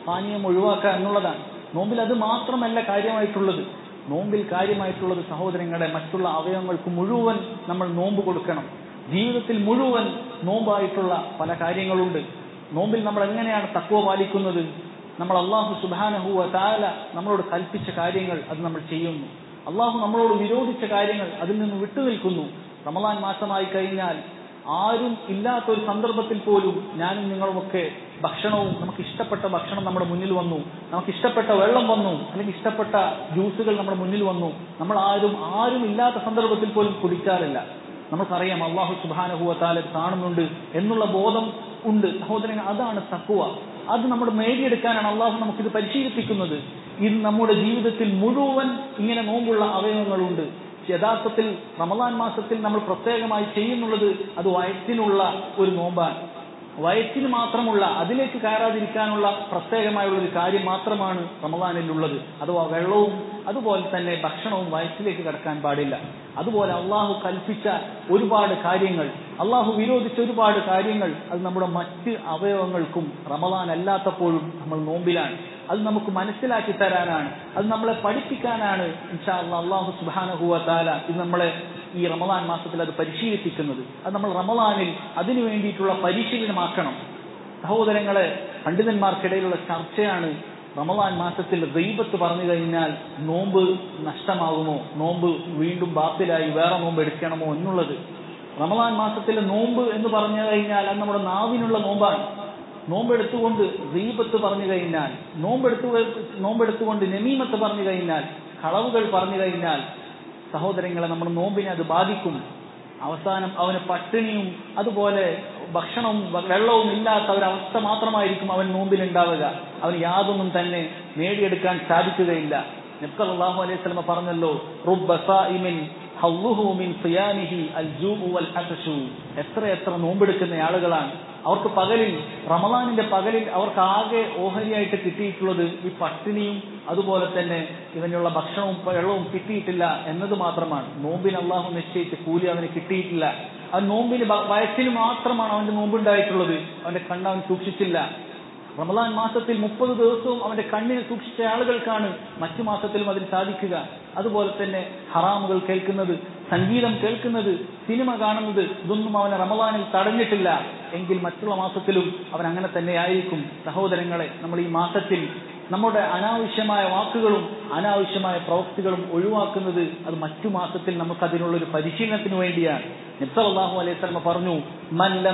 Speaker 1: പാനീയം ഒഴിവാക്കുക എന്നുള്ളതാണ് നോമ്പിൽ അത് മാത്രമല്ല കാര്യമായിട്ടുള്ളത് നോമ്പിൽ കാര്യമായിട്ടുള്ളത് സഹോദരങ്ങളെ മറ്റുള്ള അവയവങ്ങൾക്ക് മുഴുവൻ നമ്മൾ നോമ്പ് കൊടുക്കണം ജീവിതത്തിൽ മുഴുവൻ നോമ്പായിട്ടുള്ള പല കാര്യങ്ങളുണ്ട് നോമ്പിൽ നമ്മൾ എങ്ങനെയാണ് തക്കുവ പാലിക്കുന്നത് നമ്മൾ അള്ളാഹു സുബാനഹുവ താല നമ്മളോട് കൽപ്പിച്ച കാര്യങ്ങൾ അത് നമ്മൾ ചെയ്യുന്നു അള്ളാഹു നമ്മളോട് വിരോധിച്ച കാര്യങ്ങൾ അതിൽ നിന്ന് വിട്ടുനിൽക്കുന്നു റമദാൻ മാസമായി കഴിഞ്ഞാൽ ആരും ഇല്ലാത്ത ഒരു സന്ദർഭത്തിൽ പോലും ഞാനും നിങ്ങളുമൊക്കെ ഭക്ഷണവും നമുക്ക് ഇഷ്ടപ്പെട്ട ഭക്ഷണം നമ്മുടെ മുന്നിൽ വന്നു നമുക്ക് ഇഷ്ടപ്പെട്ട വെള്ളം വന്നു അല്ലെങ്കിൽ ഇഷ്ടപ്പെട്ട ജ്യൂസുകൾ നമ്മുടെ മുന്നിൽ വന്നു നമ്മൾ ആരും ആരും ഇല്ലാത്ത സന്ദർഭത്തിൽ പോലും കുടിക്കാറില്ല നമുക്കറിയാം അള്ളാഹു സുബാനഹുവത്താല കാണുന്നുണ്ട് എന്നുള്ള ബോധം ഉണ്ട് സഹോദരങ്ങൾ അതാണ് തക്കുവ അത് നമ്മൾ നേടിയെടുക്കാനാണ് അള്ളാഹു നമുക്കിത് പരിശീലിപ്പിക്കുന്നത് ഇത് നമ്മുടെ ജീവിതത്തിൽ മുഴുവൻ ഇങ്ങനെ നോമ്പുള്ള അവയവങ്ങളുണ്ട് യഥാർത്ഥത്തിൽ റമദാൻ മാസത്തിൽ നമ്മൾ പ്രത്യേകമായി ചെയ്യുന്നുള്ളത് അത് വയറ്റിനുള്ള ഒരു നോമ്പാണ് വയറ്റിന് മാത്രമുള്ള അതിലേക്ക് കയറാതിരിക്കാനുള്ള പ്രത്യേകമായുള്ള ഒരു കാര്യം മാത്രമാണ് റമദാനിലുള്ളത് അഥവാ വെള്ളവും അതുപോലെ തന്നെ ഭക്ഷണവും വയറ്റിലേക്ക് കടക്കാൻ പാടില്ല അതുപോലെ അള്ളാഹു കൽപ്പിച്ച ഒരുപാട് കാര്യങ്ങൾ അള്ളാഹു വിരോധിച്ച ഒരുപാട് കാര്യങ്ങൾ അത് നമ്മുടെ മറ്റ് അവയവങ്ങൾക്കും റമദാൻ അല്ലാത്തപ്പോഴും നമ്മൾ നോമ്പിലാണ് അത് നമുക്ക് മനസ്സിലാക്കി തരാനാണ് അത് നമ്മളെ പഠിപ്പിക്കാനാണ് ഇൻഷാ അള്ളാഹു സുബാനഹുവ താല ഇത് നമ്മളെ ഈ റമദാൻ മാസത്തിൽ അത് പരിശീലിപ്പിക്കുന്നത് അത് നമ്മൾ റമദാനിൽ അതിനു വേണ്ടിയിട്ടുള്ള പരിശീലനമാക്കണം സഹോദരങ്ങളെ പണ്ഡിതന്മാർക്കിടയിലുള്ള ചർച്ചയാണ് റമദാൻ മാസത്തിൽ ദൈവത്ത് പറഞ്ഞു കഴിഞ്ഞാൽ നോമ്പ് നഷ്ടമാകുമോ നോമ്പ് വീണ്ടും ബാത്തിലായി വേറെ നോമ്പ് എടുക്കണമോ എന്നുള്ളത് റമദാൻ മാസത്തിലെ നോമ്പ് എന്ന് പറഞ്ഞു കഴിഞ്ഞാൽ അത് നമ്മുടെ നാവിനുള്ള നോമ്പാണ് നോമ്പെടുത്തുകൊണ്ട് ദീപത്ത് പറഞ്ഞു കഴിഞ്ഞാൽ നോമ്പെടുത്തു നോമ്പെടുത്തുകൊണ്ട് നമീമത്ത് പറഞ്ഞു കഴിഞ്ഞാൽ കളവുകൾ പറഞ്ഞു കഴിഞ്ഞാൽ സഹോദരങ്ങളെ നമ്മുടെ നോമ്പിനെ അത് ബാധിക്കും അവസാനം അവന് പട്ടിണിയും അതുപോലെ ഭക്ഷണവും വെള്ളവും ഇല്ലാത്ത ഒരവസ്ഥ മാത്രമായിരിക്കും അവൻ നോമ്പിലുണ്ടാവുക അവന് യാതൊന്നും തന്നെ നേടിയെടുക്കാൻ സാധിക്കുകയില്ല നബ്സൽ അള്ളാഹു അലൈഹി സ്വലമ പറഞ്ഞല്ലോ റുബ്ബ സായിമിൻ ഹവ്വുഹു മിൻ സിയാനിഹി അൽ ജൂഉ വൽ അസശു എത്ര എത്ര നോമ്പെടുക്കുന്ന ആളുകളാണ് അവർക്ക് പകലിൽ റമദാനിന്റെ പകലിൽ അവർക്ക് ആകെ ഓഹരിയായിട്ട് കിട്ടിയിട്ടുള്ളത് ഈ പട്ടിണിയും അതുപോലെ തന്നെ ഇവനുള്ള ഭക്ഷണവും വെള്ളവും കിട്ടിയിട്ടില്ല എന്നത് മാത്രമാണ് നോമ്പിന് അള്ളാഹു നിശ്ചയിച്ച് കൂലി അവന് കിട്ടിയിട്ടില്ല ആ നോമ്പിന് വയസ്സിന് മാത്രമാണ് അവന്റെ നോമ്പുണ്ടായിട്ടുള്ളത് അവന്റെ കണ്ണ് അവൻ സൂക്ഷിച്ചില്ല റമദാൻ മാസത്തിൽ മുപ്പത് ദിവസവും അവന്റെ കണ്ണിനെ സൂക്ഷിച്ച ആളുകൾക്കാണ് മറ്റു മാസത്തിലും അതിന് സാധിക്കുക അതുപോലെ തന്നെ ഹറാമുകൾ കേൾക്കുന്നത് സംഗീതം കേൾക്കുന്നത് സിനിമ കാണുന്നത് ഇതൊന്നും അവനെ റമദാനിൽ തടഞ്ഞിട്ടില്ല എങ്കിൽ മറ്റുള്ള മാസത്തിലും അവൻ അങ്ങനെ തന്നെ ആയിരിക്കും സഹോദരങ്ങളെ നമ്മൾ ഈ മാസത്തിൽ നമ്മുടെ അനാവശ്യമായ വാക്കുകളും അനാവശ്യമായ പ്രവൃത്തികളും ഒഴിവാക്കുന്നത് അത് മറ്റു മാസത്തിൽ നമുക്ക് അതിനുള്ള ഒരു പരിശീലനത്തിന് വേണ്ടിയാണ് നബ്സല്ലാഹു അലൈഹി സ്വലമ പറഞ്ഞു മല്ലം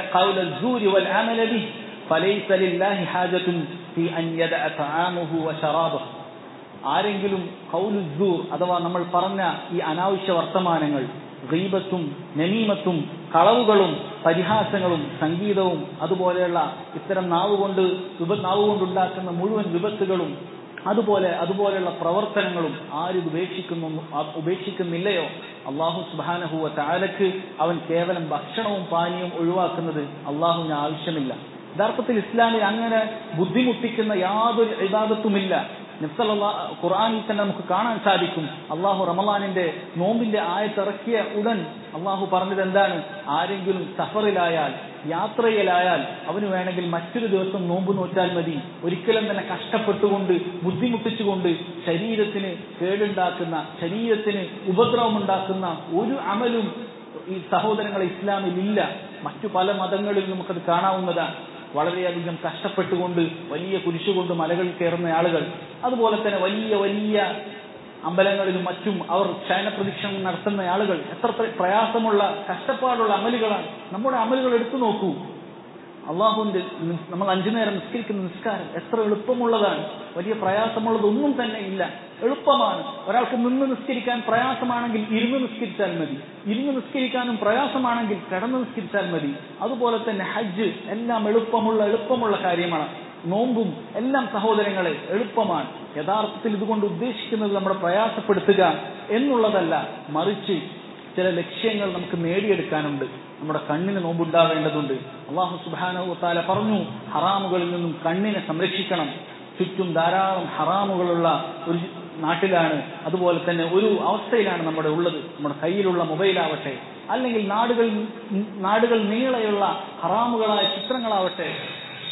Speaker 1: വൽ അമല ബിഹി فليس لله حاجة في أن يدع طعامه وشرابه ആരെങ്കിലും കൗലുസൂർ അഥവാ നമ്മൾ പറഞ്ഞ ഈ അനാവശ്യ വർത്തമാനങ്ങൾ ഗീബത്തും നമീമത്തും കളവുകളും പരിഹാസങ്ങളും സംഗീതവും അതുപോലെയുള്ള ഇത്തരം നാവ് കൊണ്ട് നാവ് കൊണ്ടുണ്ടാക്കുന്ന മുഴുവൻ വിപത്തുകളും അതുപോലെ അതുപോലെയുള്ള പ്രവർത്തനങ്ങളും ആരും ഉപേക്ഷിക്കുന്നു ഉപേക്ഷിക്കുന്നില്ലയോ അള്ളാഹു സുബാനഹുവ താലക്ക് അവൻ കേവലം ഭക്ഷണവും പാനീയവും ഒഴിവാക്കുന്നത് അള്ളാഹുവിന് ആവശ്യമില്ല യഥാർത്ഥത്തിൽ ഇസ്ലാമിൽ അങ്ങനെ ബുദ്ധിമുട്ടിക്കുന്ന യാതൊരു ഇബാദത്തുമില്ല നബ്സല്ലാ ഖുർആാനിൽ തന്നെ നമുക്ക് കാണാൻ സാധിക്കും അള്ളാഹു റമലാനിന്റെ നോമ്പിന്റെ ആയത്തിറക്കിയ ഉടൻ അള്ളാഹു പറഞ്ഞത് എന്താണ് ആരെങ്കിലും സഫറിലായാൽ യാത്രയിലായാൽ അവന് വേണമെങ്കിൽ മറ്റൊരു ദിവസം നോമ്പ് നോറ്റാൽ മതി ഒരിക്കലും തന്നെ കഷ്ടപ്പെട്ടുകൊണ്ട് ബുദ്ധിമുട്ടിച്ചുകൊണ്ട് ശരീരത്തിന് കേടുണ്ടാക്കുന്ന ശരീരത്തിന് ഉപദ്രവമുണ്ടാക്കുന്ന ഒരു അമലും ഈ സഹോദരങ്ങളെ ഇസ്ലാമിൽ ഇല്ല മറ്റു പല മതങ്ങളിലും നമുക്കത് കാണാവുന്നതാണ് വളരെയധികം കഷ്ടപ്പെട്ടുകൊണ്ട് വലിയ കുരിശുകൊണ്ട് മലകൾ കയറുന്ന ആളുകൾ അതുപോലെ തന്നെ വലിയ വലിയ അമ്പലങ്ങളിലും മറ്റും അവർ ശയന പ്രദക്ഷിണം നടത്തുന്ന ആളുകൾ എത്ര പ്രയാസമുള്ള കഷ്ടപ്പാടുള്ള അമലുകളാണ് നമ്മുടെ അമലുകൾ എടുത്തു നോക്കൂ അള്ളാഹുവിന്റെ നമ്മൾ അഞ്ചു നേരം നിസ്കരിക്കുന്ന നിസ്കാരം എത്ര എളുപ്പമുള്ളതാണ് വലിയ പ്രയാസമുള്ളതൊന്നും തന്നെ ഇല്ല എളുപ്പമാണ് ഒരാൾക്ക് നിന്ന് നിസ്കരിക്കാൻ പ്രയാസമാണെങ്കിൽ ഇരുന്ന് നിസ്കരിച്ചാൽ മതി ഇരുന്ന് നിസ്കരിക്കാനും പ്രയാസമാണെങ്കിൽ കിടന്ന് നിസ്കരിച്ചാൽ മതി അതുപോലെ തന്നെ ഹജ്ജ് എല്ലാം എളുപ്പമുള്ള എളുപ്പമുള്ള കാര്യമാണ് നോമ്പും എല്ലാം സഹോദരങ്ങളെ എളുപ്പമാണ് യഥാർത്ഥത്തിൽ ഇതുകൊണ്ട് ഉദ്ദേശിക്കുന്നത് നമ്മളെ പ്രയാസപ്പെടുത്തുക എന്നുള്ളതല്ല മറിച്ച് ചില ലക്ഷ്യങ്ങൾ നമുക്ക് നേടിയെടുക്കാനുണ്ട് നമ്മുടെ കണ്ണിന് നോമ്പുണ്ടാവേണ്ടതുണ്ട് അള്ളാഹു സുബാനു താല പറഞ്ഞു ഹറാമുകളിൽ നിന്നും കണ്ണിനെ സംരക്ഷിക്കണം ചുറ്റും ധാരാളം ഹറാമുകളുള്ള ഒരു നാട്ടിലാണ് അതുപോലെ തന്നെ ഒരു അവസ്ഥയിലാണ് നമ്മുടെ ഉള്ളത് നമ്മുടെ കയ്യിലുള്ള മൊബൈലാവട്ടെ അല്ലെങ്കിൽ നാടുകൾ നാടുകൾ നീളെയുള്ള ഹറാമുകളായ ചിത്രങ്ങളാവട്ടെ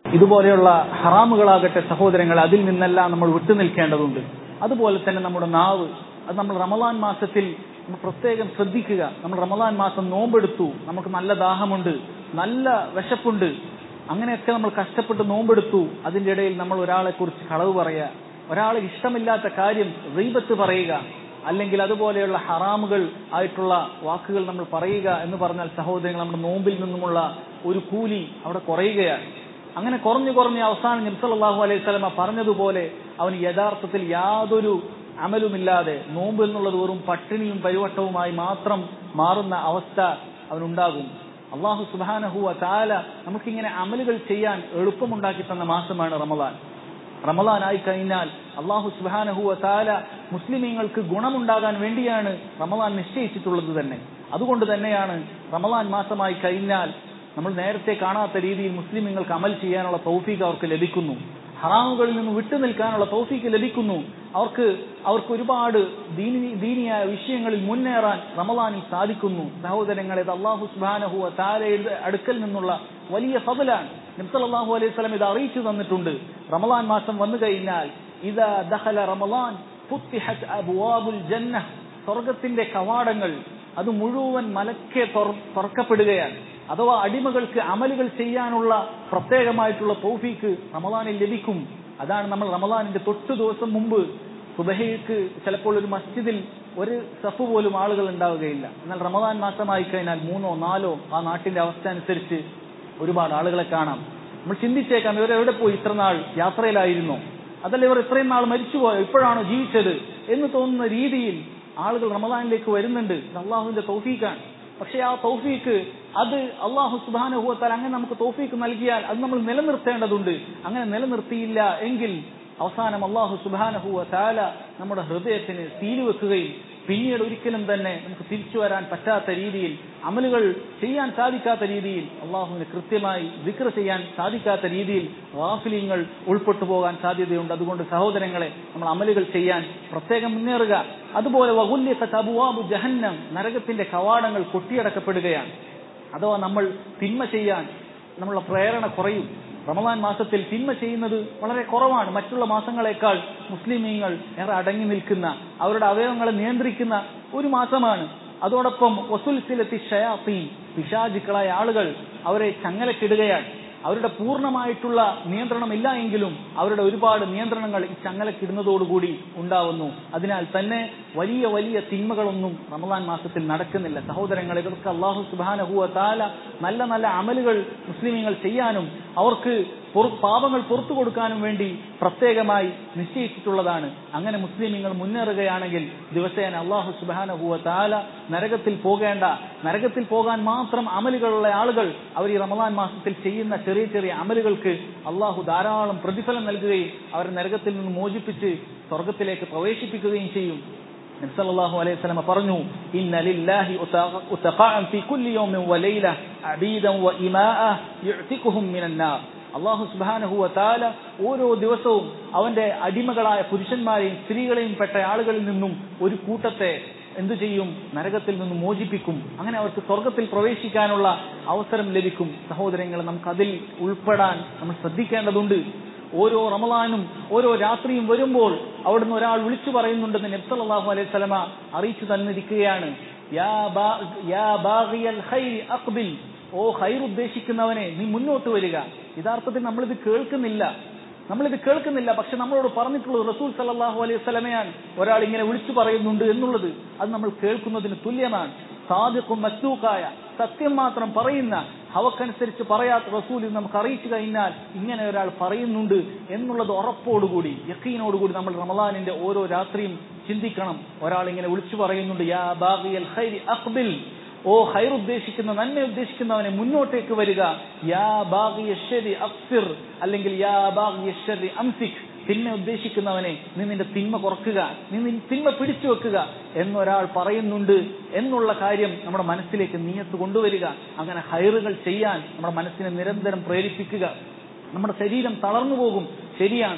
Speaker 1: ഇതുപോലെയുള്ള ഹറാമുകളാകട്ടെ സഹോദരങ്ങൾ അതിൽ നിന്നെല്ലാം നമ്മൾ വിട്ടുനിൽക്കേണ്ടതുണ്ട് അതുപോലെ തന്നെ നമ്മുടെ നാവ് അത് നമ്മൾ റമദാൻ മാസത്തിൽ നമ്മൾ പ്രത്യേകം ശ്രദ്ധിക്കുക നമ്മൾ റമദാൻ മാസം നോമ്പെടുത്തു നമുക്ക് നല്ല ദാഹമുണ്ട് നല്ല വിശപ്പുണ്ട് അങ്ങനെയൊക്കെ നമ്മൾ കഷ്ടപ്പെട്ട് നോമ്പെടുത്തു അതിന്റെ ഇടയിൽ നമ്മൾ ഒരാളെ കുറിച്ച് കളവ് പറയുക ഒരാളെ ഇഷ്ടമില്ലാത്ത കാര്യം റീബത്ത് പറയുക അല്ലെങ്കിൽ അതുപോലെയുള്ള ഹറാമുകൾ ആയിട്ടുള്ള വാക്കുകൾ നമ്മൾ പറയുക എന്ന് പറഞ്ഞാൽ സഹോദരങ്ങൾ നമ്മുടെ നോമ്പിൽ നിന്നുമുള്ള ഒരു കൂലി അവിടെ കുറയുകയാണ് അങ്ങനെ കുറഞ്ഞു കുറഞ്ഞ് അവസാനം നിംസലാഹു അലൈഹി സ്വലമ പറഞ്ഞതുപോലെ അവന് യഥാർത്ഥത്തിൽ യാതൊരു അമലുമില്ലാതെ നോമ്പ് എന്നുള്ളത് വെറും പട്ടിണിയും പരിവട്ടവുമായി മാത്രം മാറുന്ന അവസ്ഥ അവനുണ്ടാകും അള്ളാഹു സുബാനഹുവ താല നമുക്കിങ്ങനെ അമലുകൾ ചെയ്യാൻ എളുപ്പമുണ്ടാക്കി തന്ന മാസമാണ് റമദാൻ റമദാൻ ആയി കഴിഞ്ഞാൽ അള്ളാഹു സുബാനഹുവ താല മുസ്ലിമീങ്ങൾക്ക് ഗുണമുണ്ടാകാൻ വേണ്ടിയാണ് റമദാൻ നിശ്ചയിച്ചിട്ടുള്ളത് തന്നെ അതുകൊണ്ട് തന്നെയാണ് റമദാൻ മാസമായി കഴിഞ്ഞാൽ നമ്മൾ നേരത്തെ കാണാത്ത രീതിയിൽ മുസ്ലിമീങ്ങൾക്ക് അമൽ ചെയ്യാനുള്ള തൗഫീഖ് അവർക്ക് ലഭിക്കുന്നു ഹറാമുകളിൽ നിന്ന് വിട്ടുനിൽക്കാനുള്ള തൗഫീക്ക് ലഭിക്കുന്നു അവർക്ക് അവർക്ക് ഒരുപാട് ദീനി ദീനിയായ വിഷയങ്ങളിൽ മുന്നേറാൻ റമദാനിൽ സാധിക്കുന്നു സഹോദരങ്ങളെ ഇത് അള്ളാഹു സുബാനഹുവ താരയുടെ അടുക്കൽ നിന്നുള്ള വലിയ ഫതലാണ് നബ്സലാഹു അലൈഹി സ്വലം ഇത് അറിയിച്ചു തന്നിട്ടുണ്ട് റമദാൻ മാസം വന്നു കഴിഞ്ഞാൽ ഇത് ദഹല റമദാൻ ഫുത്തിഹത് അബ്വാബുൽ ജന്ന സ്വർഗത്തിന്റെ കവാടങ്ങൾ അത് മുഴുവൻ മലക്കെ തുറക്കപ്പെടുകയാണ് അഥവാ അടിമകൾക്ക് അമലുകൾ ചെയ്യാനുള്ള പ്രത്യേകമായിട്ടുള്ള തൗഫീക്ക് റമദാനിൽ ലഭിക്കും അതാണ് നമ്മൾ റമദാനിന്റെ തൊട്ടു ദിവസം മുമ്പ് സുബഹയ്ക്ക് ചിലപ്പോൾ ഒരു മസ്ജിദിൽ ഒരു സഫ് പോലും ആളുകൾ ഉണ്ടാവുകയില്ല എന്നാൽ റമദാൻ മാസമായി കഴിഞ്ഞാൽ മൂന്നോ നാലോ ആ നാട്ടിന്റെ അവസ്ഥ അനുസരിച്ച് ഒരുപാട് ആളുകളെ കാണാം നമ്മൾ ചിന്തിച്ചേക്കാം ഇവർ എവിടെ പോയി ഇത്ര നാൾ യാത്രയിലായിരുന്നോ അതല്ല ഇവർ ഇത്രയും നാൾ മരിച്ചുപോയോ ഇപ്പോഴാണോ ജീവിച്ചത് എന്ന് തോന്നുന്ന രീതിയിൽ ആളുകൾ റമദാനിലേക്ക് വരുന്നുണ്ട് ഇത് അള്ളാഹുവിന്റെ തൗഫീഖാണ് പക്ഷെ ആ തൗഫീക്ക് അത് അള്ളാഹു സുബാനുഭവത്താൽ അങ്ങനെ നമുക്ക് തൗഫീക്ക് നൽകിയാൽ അത് നമ്മൾ നിലനിർത്തേണ്ടതുണ്ട് അങ്ങനെ നിലനിർത്തിയില്ല എങ്കിൽ അവസാനം അള്ളാഹു സുബാനഹുവ താല നമ്മുടെ ഹൃദയത്തിന് സീല് വെക്കുകയും പിന്നീട് ഒരിക്കലും തന്നെ നമുക്ക് തിരിച്ചു വരാൻ പറ്റാത്ത രീതിയിൽ അമലുകൾ ചെയ്യാൻ സാധിക്കാത്ത രീതിയിൽ അള്ളാഹുവിന് കൃത്യമായി വിക്ര ചെയ്യാൻ സാധിക്കാത്ത രീതിയിൽ വാഫിലിങ്ങൾ ഉൾപ്പെട്ടു പോകാൻ സാധ്യതയുണ്ട് അതുകൊണ്ട് സഹോദരങ്ങളെ നമ്മൾ അമലുകൾ ചെയ്യാൻ പ്രത്യേകം മുന്നേറുക അതുപോലെ വകുല്യബുവാബു ജഹന്നം നരകത്തിന്റെ കവാടങ്ങൾ കൊട്ടിയടക്കപ്പെടുകയാണ് അഥവാ നമ്മൾ തിന്മ ചെയ്യാൻ നമ്മളുടെ പ്രേരണ കുറയും റമദാൻ മാസത്തിൽ തിന്മ ചെയ്യുന്നത് വളരെ കുറവാണ് മറ്റുള്ള മാസങ്ങളെക്കാൾ മുസ്ലിമീങ്ങൾ ഏറെ അടങ്ങി നിൽക്കുന്ന അവരുടെ അവയവങ്ങളെ നിയന്ത്രിക്കുന്ന ഒരു മാസമാണ് അതോടൊപ്പം വസുൽസിലെത്തി ഷയാത്തീൻ പിശാചുക്കളായ ആളുകൾ അവരെ ചങ്ങലക്കിടുകയാണ് അവരുടെ പൂർണ്ണമായിട്ടുള്ള നിയന്ത്രണമില്ല എങ്കിലും അവരുടെ ഒരുപാട് നിയന്ത്രണങ്ങൾ ഈ ചങ്ങലക്കിടുന്നതോടുകൂടി ഉണ്ടാവുന്നു അതിനാൽ തന്നെ വലിയ വലിയ തിന്മകളൊന്നും റമദാൻ മാസത്തിൽ നടക്കുന്നില്ല സഹോദരങ്ങൾ ഇവർക്ക് അള്ളാഹു സുബാനഹുവ താല നല്ല നല്ല അമലുകൾ മുസ്ലിമീങ്ങൾ ചെയ്യാനും അവർക്ക് പാപങ്ങൾ പുറത്തു കൊടുക്കാനും വേണ്ടി പ്രത്യേകമായി നിശ്ചയിച്ചിട്ടുള്ളതാണ് അങ്ങനെ മുസ്ലിമീങ്ങൾ മുന്നേറുകയാണെങ്കിൽ ദിവസേന അള്ളാഹു സുബാനഹുവ താല നരകത്തിൽ പോകേണ്ട നരകത്തിൽ പോകാൻ മാത്രം അമലുകളുള്ള ആളുകൾ അവർ ഈ റമദാൻ മാസത്തിൽ ചെയ്യുന്ന ചെറിയ ചെറിയ അമലുകൾക്ക് അള്ളാഹു ധാരാളം പ്രതിഫലം നൽകുകയും അവരെ നരകത്തിൽ നിന്ന് മോചിപ്പിച്ച് സ്വർഗത്തിലേക്ക് പ്രവേശിപ്പിക്കുകയും ചെയ്യും നബ്സല്ലാഹു അലൈഹി സ്വലമ പറഞ്ഞു ഇന്ന ലില്ലാഹി ഉതഖാഅൻ ഫീ കുല്ലി യൗമിൻ വലൈല അബീദൻ വഇമാഅ യുഅ്തികുഹും മിനൻ നാർ അള്ളാഹു സുബാനഹുവ താല ഓരോ ദിവസവും അവന്റെ അടിമകളായ പുരുഷന്മാരെയും സ്ത്രീകളെയും പെട്ട ആളുകളിൽ നിന്നും ഒരു കൂട്ടത്തെ എന്തു ചെയ്യും നരകത്തിൽ നിന്ന് മോചിപ്പിക്കും അങ്ങനെ അവർക്ക് സ്വർഗത്തിൽ പ്രവേശിക്കാനുള്ള അവസരം ലഭിക്കും സഹോദരങ്ങൾ നമുക്ക് അതിൽ ഉൾപ്പെടാൻ നമ്മൾ ശ്രദ്ധിക്കേണ്ടതുണ്ട് ഓരോ റമലാനും ഓരോ രാത്രിയും വരുമ്പോൾ അവിടുന്ന് ഒരാൾ വിളിച്ചു പറയുന്നുണ്ടെന്ന് നബ്സല്ലാഹു അലൈഹി സ്വലമ അറിയിച്ചു തന്നിരിക്കുകയാണ് യാ ബാ- യാ ബാഗിയൽ ഖൈരി അഖ്ബിൽ ഓ ഹൈർ ഉദ്ദേശിക്കുന്നവനെ നീ മുന്നോട്ട് വരിക യഥാർത്ഥത്തിൽ നമ്മളിത് കേൾക്കുന്നില്ല നമ്മളിത് കേൾക്കുന്നില്ല പക്ഷെ നമ്മളോട് പറഞ്ഞിട്ടുള്ളത് റസൂൽ സല്ലാഹു അലൈഹി സ്വലമയാണ് ഒരാൾ ഇങ്ങനെ വിളിച്ചു പറയുന്നുണ്ട് എന്നുള്ളത് അത് നമ്മൾ കേൾക്കുന്നതിന് തുല്യമാണ് സാദിഖും മസ്തൂക്കായ സത്യം മാത്രം പറയുന്ന അവക്കനുസരിച്ച് പറയാത്ത റസൂൽ ഇത് നമുക്ക് അറിയിച്ചു കഴിഞ്ഞാൽ ഇങ്ങനെ ഒരാൾ പറയുന്നുണ്ട് എന്നുള്ളത് ഉറപ്പോടുകൂടി യക്കീനോടുകൂടി നമ്മൾ റമദാനിന്റെ ഓരോ രാത്രിയും ചിന്തിക്കണം ഒരാൾ ഇങ്ങനെ വിളിച്ചു പറയുന്നുണ്ട് യാ ബാഗിയൽ ഖൈരി അഖ്ബിൽ ഓ ഹൈർ ഉദ്ദേശിക്കുന്ന നന്മ ഉദ്ദേശിക്കുന്നവനെ മുന്നോട്ടേക്ക് വരിക യാ ബാഗിയ ശരി അഫ്സിർ അല്ലെങ്കിൽ യാ ബാഗിയ ശരി അംസിക് തിന്മ ഉദ്ദേശിക്കുന്നവനെ നീ നിന്റെ തിന്മ കുറക്കുക നീ നിന്റെ തിന്മ പിടിച്ചു വെക്കുക എന്നൊരാൾ പറയുന്നുണ്ട് എന്നുള്ള കാര്യം നമ്മുടെ മനസ്സിലേക്ക് നീയത്ത് കൊണ്ടുവരിക അങ്ങനെ ഹൈറുകൾ ചെയ്യാൻ നമ്മുടെ മനസ്സിനെ നിരന്തരം പ്രേരിപ്പിക്കുക നമ്മുടെ ശരീരം തളർന്നു പോകും ശരിയാണ്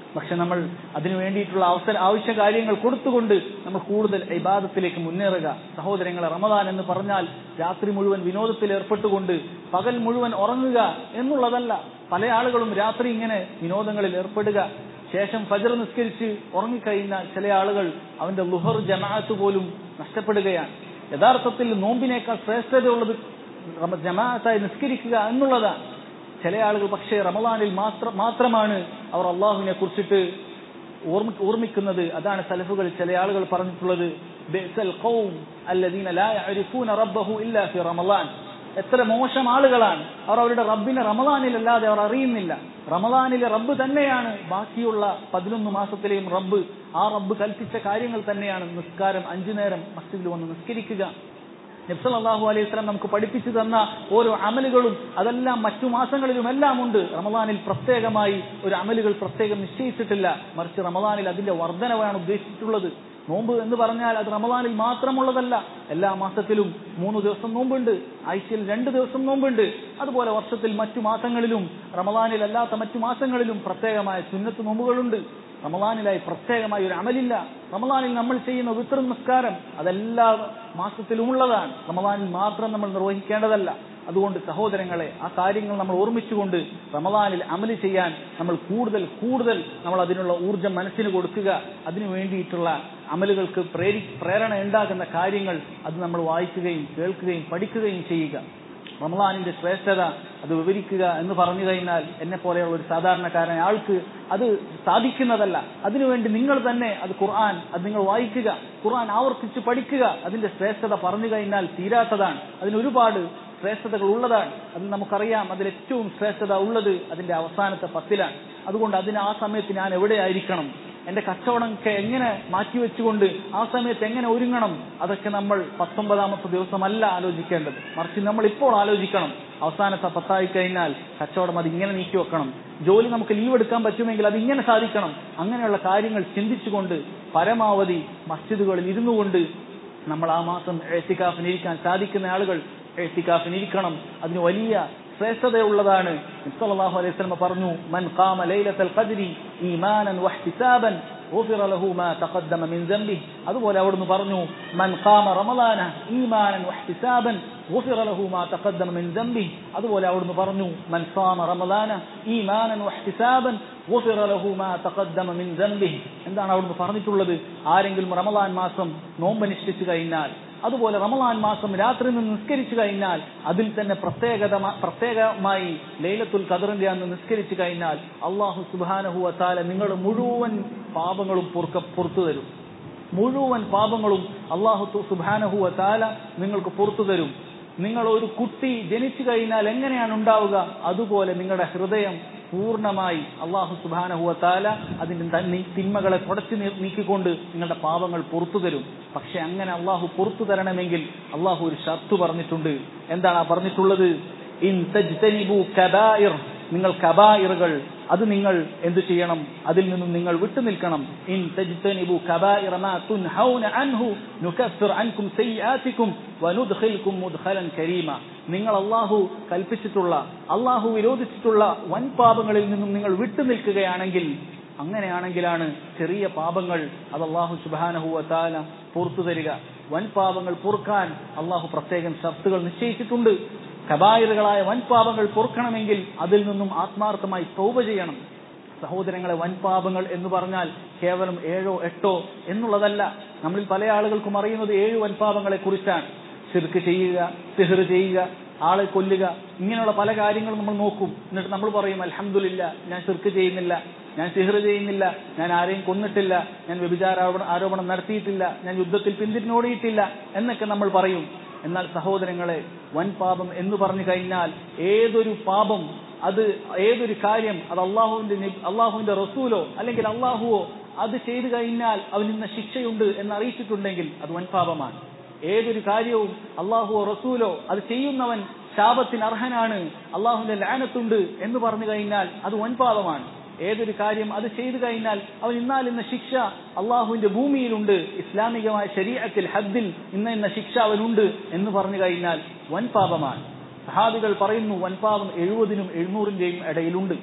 Speaker 1: പക്ഷെ നമ്മൾ അതിനു വേണ്ടിയിട്ടുള്ള അവസര ആവശ്യ കാര്യങ്ങൾ കൊടുത്തുകൊണ്ട് നമ്മൾ കൂടുതൽ ഇബാദത്തിലേക്ക് മുന്നേറുക സഹോദരങ്ങളെ റമദാൻ എന്ന് പറഞ്ഞാൽ രാത്രി മുഴുവൻ വിനോദത്തിൽ ഏർപ്പെട്ടുകൊണ്ട് പകൽ മുഴുവൻ ഉറങ്ങുക എന്നുള്ളതല്ല പല ആളുകളും രാത്രി ഇങ്ങനെ വിനോദങ്ങളിൽ ഏർപ്പെടുക ശേഷം ഫജർ നിസ്കരിച്ച് ഉറങ്ങിക്കഴിഞ്ഞാൽ ചില ആളുകൾ അവന്റെ ലുഹർ ജമാഅത്ത് പോലും നഷ്ടപ്പെടുകയാണ് യഥാർത്ഥത്തിൽ നോമ്പിനേക്കാൾ ശ്രേഷ്ഠതയുള്ളത് റമ- ജമാഅത്തായി നിസ്കരിക്കുക എന്നുള്ളതാണ് ചില ആളുകൾ പക്ഷേ റമദാനിൽ മാത്രം മാത്രമാണ് അവർ അള്ളാഹുവിനെ കുറിച്ചിട്ട് ഓർമ്മ ഓർമ്മിക്കുന്നത് അതാണ് സലഫുകൾ ചില ആളുകൾ പറഞ്ഞിട്ടുള്ളത് ബിഅ്സൽ ഖൗം അല്ലദീന ലാ യഅരിഫൂന റബ്ബഹു ഇല്ലാ ഫി റമളാൻ എത്ര മോശം ആളുകളാണ് അവർ അവരുടെ റബ്ബിനെ റമദാനിലല്ലാതെ അവർ അറിയുന്നില്ല റമദാനിലെ റബ്ബ് തന്നെയാണ് ബാക്കിയുള്ള പതിനൊന്ന് മാസത്തിലെയും റബ്ബ് ആ റബ്ബ് കൽപ്പിച്ച കാര്യങ്ങൾ തന്നെയാണ് നിസ്കാരം അഞ്ചു നേരം മസ്ജിദിൽ വന്ന് നിസ്കരിക്കുക നബ്സല്ലാഹു അലൈഹി സ്വലം നമുക്ക് പഠിപ്പിച്ചു തന്ന ഓരോ അമലുകളും അതെല്ലാം മറ്റു മാസങ്ങളിലും എല്ലാം ഉണ്ട് റമദാനിൽ പ്രത്യേകമായി ഒരു അമലുകൾ പ്രത്യേകം നിശ്ചയിച്ചിട്ടില്ല മറിച്ച് റമദാനിൽ അതിന്റെ വർധനവാണ് ഉദ്ദേശിച്ചിട്ടുള്ളത് നോമ്പ് എന്ന് പറഞ്ഞാൽ അത് റമദാനിൽ മാത്രമുള്ളതല്ല എല്ലാ മാസത്തിലും മൂന്ന് ദിവസം നോമ്പുണ്ട് ആഴ്ചയിൽ രണ്ട് ദിവസം നോമ്പുണ്ട് അതുപോലെ വർഷത്തിൽ മറ്റു മാസങ്ങളിലും റമദാനിൽ അല്ലാത്ത മറ്റു മാസങ്ങളിലും പ്രത്യേകമായ സുന്നത്ത് നോമ്പുകളുണ്ട് റമദാനിലായി പ്രത്യേകമായി ഒരു അമലില്ല റമദാനിൽ നമ്മൾ ചെയ്യുന്ന വിത്ര നമസ്കാരം അതെല്ലാ മാസത്തിലുമുള്ളതാണ് റമദാനിൽ മാത്രം നമ്മൾ നിർവഹിക്കേണ്ടതല്ല അതുകൊണ്ട് സഹോദരങ്ങളെ ആ കാര്യങ്ങൾ നമ്മൾ ഓർമ്മിച്ചുകൊണ്ട് റമദാനിൽ അമല് ചെയ്യാൻ നമ്മൾ കൂടുതൽ കൂടുതൽ നമ്മൾ അതിനുള്ള ഊർജം മനസ്സിന് കൊടുക്കുക അതിനു വേണ്ടിയിട്ടുള്ള അമലുകൾക്ക് പ്രേരി പ്രേരണ ഉണ്ടാകുന്ന കാര്യങ്ങൾ അത് നമ്മൾ വായിക്കുകയും കേൾക്കുകയും പഠിക്കുകയും ചെയ്യുക റമദാനിന്റെ ശ്രേഷ്ഠത അത് വിവരിക്കുക എന്ന് പറഞ്ഞു കഴിഞ്ഞാൽ എന്നെ പോലെയുള്ള ഒരു സാധാരണക്കാരനായ ആൾക്ക് അത് സാധിക്കുന്നതല്ല അതിനുവേണ്ടി നിങ്ങൾ തന്നെ അത് ഖുർആൻ അത് നിങ്ങൾ വായിക്കുക ഖുർആൻ ആവർത്തിച്ച് പഠിക്കുക അതിന്റെ ശ്രേഷ്ഠത പറഞ്ഞു കഴിഞ്ഞാൽ തീരാത്തതാണ് അതിന് ഒരുപാട് ശ്രേഷ്ഠതകൾ ഉള്ളതാണ് അത് നമുക്കറിയാം അതിൽ ഏറ്റവും ശ്രേഷ്ഠത ഉള്ളത് അതിന്റെ അവസാനത്തെ പത്തിലാണ് അതുകൊണ്ട് അതിന് ആ സമയത്ത് ഞാൻ എവിടെയായിരിക്കണം എന്റെ കച്ചവടമൊക്കെ എങ്ങനെ മാറ്റിവെച്ചുകൊണ്ട് ആ സമയത്ത് എങ്ങനെ ഒരുങ്ങണം അതൊക്കെ നമ്മൾ പത്തൊമ്പതാമത്തെ ദിവസമല്ല ആലോചിക്കേണ്ടത് മറിച്ച് നമ്മൾ ഇപ്പോൾ ആലോചിക്കണം അവസാനത്തെ പത്തായി കഴിഞ്ഞാൽ കച്ചവടം അത് ഇങ്ങനെ നീക്കി വെക്കണം ജോലി നമുക്ക് ലീവ് എടുക്കാൻ പറ്റുമെങ്കിൽ അത് ഇങ്ങനെ സാധിക്കണം അങ്ങനെയുള്ള കാര്യങ്ങൾ ചിന്തിച്ചുകൊണ്ട് പരമാവധി മസ്ജിദുകളിൽ ഇരുന്നു കൊണ്ട് നമ്മൾ ആ മാസം എത്തിക്കാഫിനിരിക്കാൻ സാധിക്കുന്ന ആളുകൾ എത്തിക്കാഫിനിരിക്കണം അതിന് വലിയ ശ്രേഷ്ഠതയുള്ളതാണ് സല്ലല്ലാഹു അലൈഹി വസല്ലം പറഞ്ഞു മൻ ഖാമ ലൈലത്തുൽ ഖദ്രി ഈമാനൻ വഹ്തിസാബൻ غفر له ما تقدم من ذنبه അതുപോലെ അവിടുന്ന് പറഞ്ഞു മൻ ഖാമ റമളാന ഈമാനൻ വഹ്തിസാബൻ غفر له ما تقدم من ذنبه അതുപോലെ അവിടുന്ന് പറഞ്ഞു മൻ ഖാമ റമളാന ഈമാനൻ വഹ്തിസാബൻ غفر له ما تقدم من ذنبه എന്താണ് അവിടുന്ന് പറഞ്ഞിട്ടുള്ളത് ആരെങ്കിലും റമളാൻ മാസം നോമ്പ് അനുഷ്ഠിച്ചു കഴിഞ്ഞാൽ അതുപോലെ റമളാൻ മാസം രാത്രി നിന്ന് നിസ്കരിച്ചു കഴിഞ്ഞാൽ അതിൽ തന്നെ പ്രത്യേകത പ്രത്യേകമായി ലൈലത്തുൽ ഖദറിന്റെ അന്ന് നിസ്കരിച്ചു കഴിഞ്ഞാൽ അള്ളാഹു സുബാനഹു അത്താല നിങ്ങൾ മുഴുവൻ പാപങ്ങളും പൊറുക്ക പുറത്തു തരും മുഴുവൻ പാപങ്ങളും അള്ളാഹു സുബാനഹു അത്താല നിങ്ങൾക്ക് പുറത്തു തരും നിങ്ങൾ ഒരു കുട്ടി ജനിച്ചു കഴിഞ്ഞാൽ എങ്ങനെയാണ് ഉണ്ടാവുക അതുപോലെ നിങ്ങളുടെ ഹൃദയം പൂർണ്ണമായി അള്ളാഹു സുബാനഹുവ താല അതിന്റെ തന്നി- തിന്മകളെ തുടച്ചു നീ- നീക്കിക്കൊണ്ട് നിങ്ങളുടെ പാപങ്ങൾ പുറത്തു തരും പക്ഷെ അങ്ങനെ അള്ളാഹു പുറത്തു തരണമെങ്കിൽ അള്ളാഹു ഒരു ഷർത്ത് പറഞ്ഞിട്ടുണ്ട് എന്താണ് ആ പറഞ്ഞിട്ടുള്ളത് ഇൻ തജ്തനിബു കബായിർ നിങ്ങൾ കബായിറുകൾ അത് നിങ്ങൾ എന്ത് ചെയ്യണം അതിൽ നിന്നും നിങ്ങൾ വിട്ടുനിൽക്കണം ഇൻ തജ്തനിബു കബായിറ മാ തുൻഹൗന അൻഹു നുകഫിർ അൻകും സയ്യാത്തിക്കും വനുദ്ഖിൽക്കും മുദ്ഖലൻ കരീമ നിങ്ങൾ അള്ളാഹു കൽപ്പിച്ചിട്ടുള്ള അള്ളാഹു വിരോധിച്ചിട്ടുള്ള വൻ പാപങ്ങളിൽ നിന്നും നിങ്ങൾ വിട്ടുനിൽക്കുകയാണെങ്കിൽ അങ്ങനെയാണെങ്കിലാണ് ചെറിയ പാപങ്ങൾ അത് അള്ളാഹു സുബാനഹുവ താല പുറത്തു തരിക വൻ പാപങ്ങൾ പൊറുക്കാൻ അള്ളാഹു പ്രത്യേകം ഷർത്തുകൾ നിശ്ചയിച്ചിട്ടുണ്ട് കബായിറുകളായ വൻ പാപങ്ങൾ പൊറുക്കണമെങ്കിൽ അതിൽ നിന്നും ആത്മാർത്ഥമായി തൗബ ചെയ്യണം സഹോദരങ്ങളെ വൻ പാപങ്ങൾ എന്ന് പറഞ്ഞാൽ കേവലം ഏഴോ എട്ടോ എന്നുള്ളതല്ല നമ്മളിൽ പല ആളുകൾക്കും അറിയുന്നത് ഏഴ് വൻപാപങ്ങളെ കുറിച്ചാണ് ശിർക്ക് ചെയ്യുക സിഹർ ചെയ്യുക ആളെ കൊല്ലുക ഇങ്ങനെയുള്ള പല കാര്യങ്ങളും നമ്മൾ നോക്കും എന്നിട്ട് നമ്മൾ പറയും അലഹമില്ല ഞാൻ ശിർക്ക് ചെയ്യുന്നില്ല ഞാൻ സിഹർ ചെയ്യുന്നില്ല ഞാൻ ആരെയും കൊന്നിട്ടില്ല ഞാൻ വ്യഭിചാര ആരോപണം ആരോപണം നടത്തിയിട്ടില്ല ഞാൻ യുദ്ധത്തിൽ പിന്തിരിഞ്ഞോടിയിട്ടില്ല എന്നൊക്കെ നമ്മൾ പറയും എന്നാൽ സഹോദരങ്ങളെ വൻ പാപം എന്ന് പറഞ്ഞു കഴിഞ്ഞാൽ ഏതൊരു പാപം അത് ഏതൊരു കാര്യം അത് അള്ളാഹുവിന്റെ നബി- അള്ളാഹുവിന്റെ റസൂലോ അല്ലെങ്കിൽ അള്ളാഹുവോ അത് ചെയ്തു കഴിഞ്ഞാൽ അവന് ഇന്ന ശിക്ഷയുണ്ട് എന്ന് അറിയിച്ചിട്ടുണ്ടെങ്കിൽ അത് വൻ പാപമാണ് ഏതൊരു കാര്യവും അള്ളാഹുവോ റസൂലോ അത് ചെയ്യുന്നവൻ ശാപത്തിന് അർഹനാണ് അള്ളാഹുവിന്റെ ലാനത്തുണ്ട് എന്ന് പറഞ്ഞു കഴിഞ്ഞാൽ അത് വൻപാപമാണ് ഏതൊരു കാര്യം അത് ചെയ്തു കഴിഞ്ഞാൽ അവൻ ഇന്നാൽ ഇന്ന ശിക്ഷ അള്ളാഹുവിന്റെ ഭൂമിയിലുണ്ട് ഇസ്ലാമികമായ ശരീരത്തിൽ ഹദ്ദിൽ ഇന്ന ഇന്ന ശിക്ഷ അവനുണ്ട് എന്ന് പറഞ്ഞു കഴിഞ്ഞാൽ വൻപാപമാണ് സഹാബികൾ പറയുന്നു വൻപാപം എഴുപതിനും എഴുന്നൂറിന്റെയും ഇടയിലുണ്ട്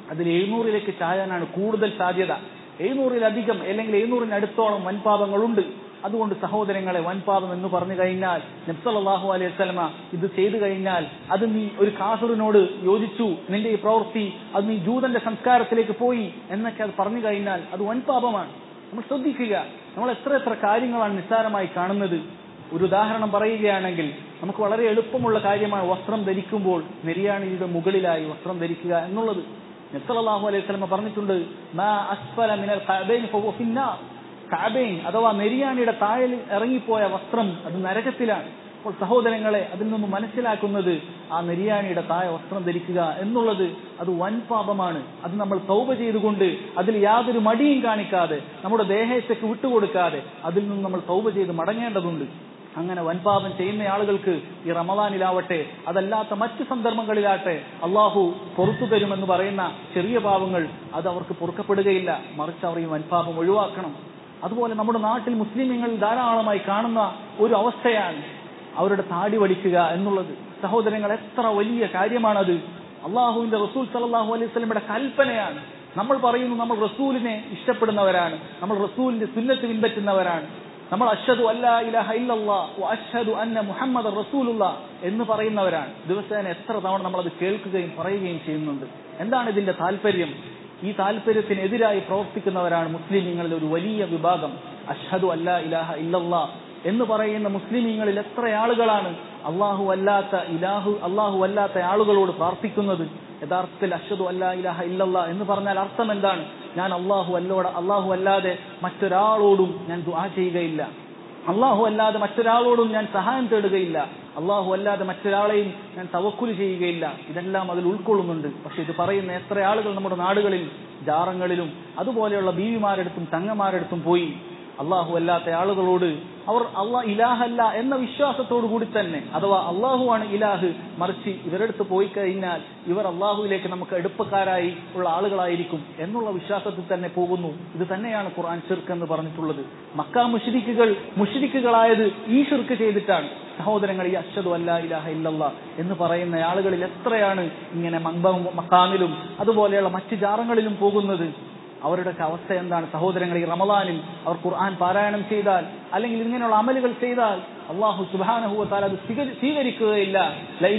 Speaker 1: അതിൽ എഴുന്നൂറിലേക്ക് ചായാനാണ് കൂടുതൽ സാധ്യത എഴുന്നൂറിലധികം അല്ലെങ്കിൽ എഴുന്നൂറിനടുത്തോളം വൻപാപങ്ങളുണ്ട് അതുകൊണ്ട് സഹോദരങ്ങളെ വൻപാപം എന്ന് പറഞ്ഞു കഴിഞ്ഞാൽ നബ്സലാഹു അലൈഹി വസല്ലമ ഇത് ചെയ്തു കഴിഞ്ഞാൽ അത് നീ ഒരു കാഫറിനോട് യോജിച്ചു നിന്റെ ഈ പ്രവൃത്തി അത് നീ ജൂതന്റെ സംസ്കാരത്തിലേക്ക് പോയി എന്നൊക്കെ അത് പറഞ്ഞു കഴിഞ്ഞാൽ അത് വൻപാപമാണ് നമ്മൾ ശ്രദ്ധിക്കുക നമ്മൾ എത്ര എത്ര കാര്യങ്ങളാണ് നിസ്സാരമായി കാണുന്നത് ഒരു ഉദാഹരണം പറയുകയാണെങ്കിൽ നമുക്ക് വളരെ എളുപ്പമുള്ള കാര്യമാണ് വസ്ത്രം ധരിക്കുമ്പോൾ നെരിയാണിയുടെ മുകളിലായി വസ്ത്രം ധരിക്കുക എന്നുള്ളത് നബ്സലാഹു അലൈഹി വസല്ലമ പറഞ്ഞിട്ടുണ്ട് മാ അസ്ഫല മിനൽ ഖഅബൈൻ ഫഹുവ ഫിന്നാർ കാബൈൻ അഥവാ നെരിയാണിയുടെ താഴെ ഇറങ്ങിപ്പോയ വസ്ത്രം അത് നരകത്തിലാണ് അപ്പോൾ സഹോദരങ്ങളെ അതിൽ നിന്ന് മനസ്സിലാക്കുന്നത് ആ നെരിയാണിയുടെ താഴെ വസ്ത്രം ധരിക്കുക എന്നുള്ളത് അത് വൻ പാപമാണ് അത് നമ്മൾ തൗബ ചെയ്തുകൊണ്ട് അതിൽ യാതൊരു മടിയും കാണിക്കാതെ നമ്മുടെ ദേഹത്തേക്ക് വിട്ടുകൊടുക്കാതെ അതിൽ നിന്ന് നമ്മൾ തൗബ ചെയ്ത് മടങ്ങേണ്ടതുണ്ട് അങ്ങനെ വൻപാപം ചെയ്യുന്ന ആളുകൾക്ക് ഈ റമദാനിലാവട്ടെ അതല്ലാത്ത മറ്റു സന്ദർഭങ്ങളിലാട്ടെ അള്ളാഹു പുറത്തു തരുമെന്ന് പറയുന്ന ചെറിയ പാപങ്ങൾ അത് അവർക്ക് പൊറുക്കപ്പെടുകയില്ല മറിച്ച് അവർ ഈ വൻപാപം ഒഴിവാക്കണം അതുപോലെ നമ്മുടെ നാട്ടിൽ മുസ്ലിമീങ്ങൾ ധാരാളമായി കാണുന്ന ഒരു അവസ്ഥയാണ് അവരുടെ താടി വടിക്കുക എന്നുള്ളത് സഹോദരങ്ങൾ എത്ര വലിയ കാര്യമാണത് അള്ളാഹുവിന്റെ റസൂൽ സലാഹു അലൈഹി സ്വലമിയുടെ കൽപ്പനയാണ് നമ്മൾ പറയുന്നു നമ്മൾ റസൂലിനെ ഇഷ്ടപ്പെടുന്നവരാണ് നമ്മൾ റസൂലിന്റെ സുന്നത്ത് പിൻപറ്റുന്നവരാണ് നമ്മൾ അഷദു അല്ലാ ഇലഹ ഇല്ലല്ലാ അഷദു അന്ന മുഹമ്മദ് റസൂലുള്ള എന്ന് പറയുന്നവരാണ് ദിവസേന എത്ര തവണ നമ്മളത് കേൾക്കുകയും പറയുകയും ചെയ്യുന്നുണ്ട് എന്താണ് ഇതിന്റെ താല്പര്യം ഈ താല്പര്യത്തിനെതിരായി പ്രവർത്തിക്കുന്നവരാണ് മുസ്ലിമീങ്ങളിൽ ഒരു വലിയ വിഭാഗം അഷ്ഹദു അല്ലാ ഇലാഹ ഇല്ലല്ലാ എന്ന് പറയുന്ന മുസ്ലിമീങ്ങളിൽ എത്ര ആളുകളാണ് അള്ളാഹു അല്ലാത്ത ഇലാഹു അള്ളാഹു അല്ലാത്ത ആളുകളോട് പ്രാർത്ഥിക്കുന്നത് യഥാർത്ഥത്തിൽ അഷദു അല്ലാ ഇലാഹ ഇല്ലല്ലാ എന്ന് പറഞ്ഞാൽ അർത്ഥം എന്താണ് ഞാൻ അള്ളാഹു അല്ലോട് അള്ളാഹു അല്ലാതെ മറ്റൊരാളോടും ഞാൻ ദുആ ചെയ്യുകയില്ല അള്ളാഹു അല്ലാതെ മറ്റൊരാളോടും ഞാൻ സഹായം തേടുകയില്ല അള്ളാഹു അല്ലാതെ മറ്റൊരാളെയും ഞാൻ തവക്കുല് ചെയ്യുകയില്ല ഇതെല്ലാം അതിൽ ഉൾക്കൊള്ളുന്നുണ്ട് പക്ഷെ ഇത് പറയുന്ന എത്ര ആളുകൾ നമ്മുടെ നാടുകളിൽ ജാറങ്ങളിലും അതുപോലെയുള്ള ബീവിമാരെടുത്തും തങ്ങമാരെടുത്തും പോയി അള്ളാഹു അല്ലാത്ത ആളുകളോട് അവർ അള്ളാ ഇലാഹല്ല എന്ന വിശ്വാസത്തോടു കൂടി തന്നെ അഥവാ അള്ളാഹുവാണ് ഇലാഹ് മറിച്ച് ഇവരെടുത്ത് പോയി കഴിഞ്ഞാൽ ഇവർ അള്ളാഹുവിലേക്ക് നമുക്ക് എടുപ്പക്കാരായി ഉള്ള ആളുകളായിരിക്കും എന്നുള്ള വിശ്വാസത്തിൽ തന്നെ പോകുന്നു ഇത് തന്നെയാണ് ഖുർആൻ ഷിർക്ക് എന്ന് പറഞ്ഞിട്ടുള്ളത് മക്ക മുഷിരിക്കുകൾ മുഷിരിക്കുകളായത് ഈ ഷിർക്ക് ചെയ്തിട്ടാണ് സഹോദരങ്ങൾ ഈ അഷദു അല്ലാ ഇലാഹ ഇല്ലല്ലാ എന്ന് പറയുന്ന ആളുകളിൽ എത്രയാണ് ഇങ്ങനെ മങ്ബ മക്കാമിലും അതുപോലെയുള്ള മറ്റ് ജാറങ്ങളിലും പോകുന്നത് അവരുടെ അവസ്ഥ എന്താണ് സഹോദരങ്ങൾ ഈ റമദാനിൽ അവർ ഖുർആൻ പാരായണം ചെയ്താൽ അല്ലെങ്കിൽ ഇങ്ങനെയുള്ള അമലുകൾ ചെയ്താൽ അള്ളാഹു സുബാനഹുവത്താൽ അത് സ്വീകരിക്കുകയില്ല ലൈൻ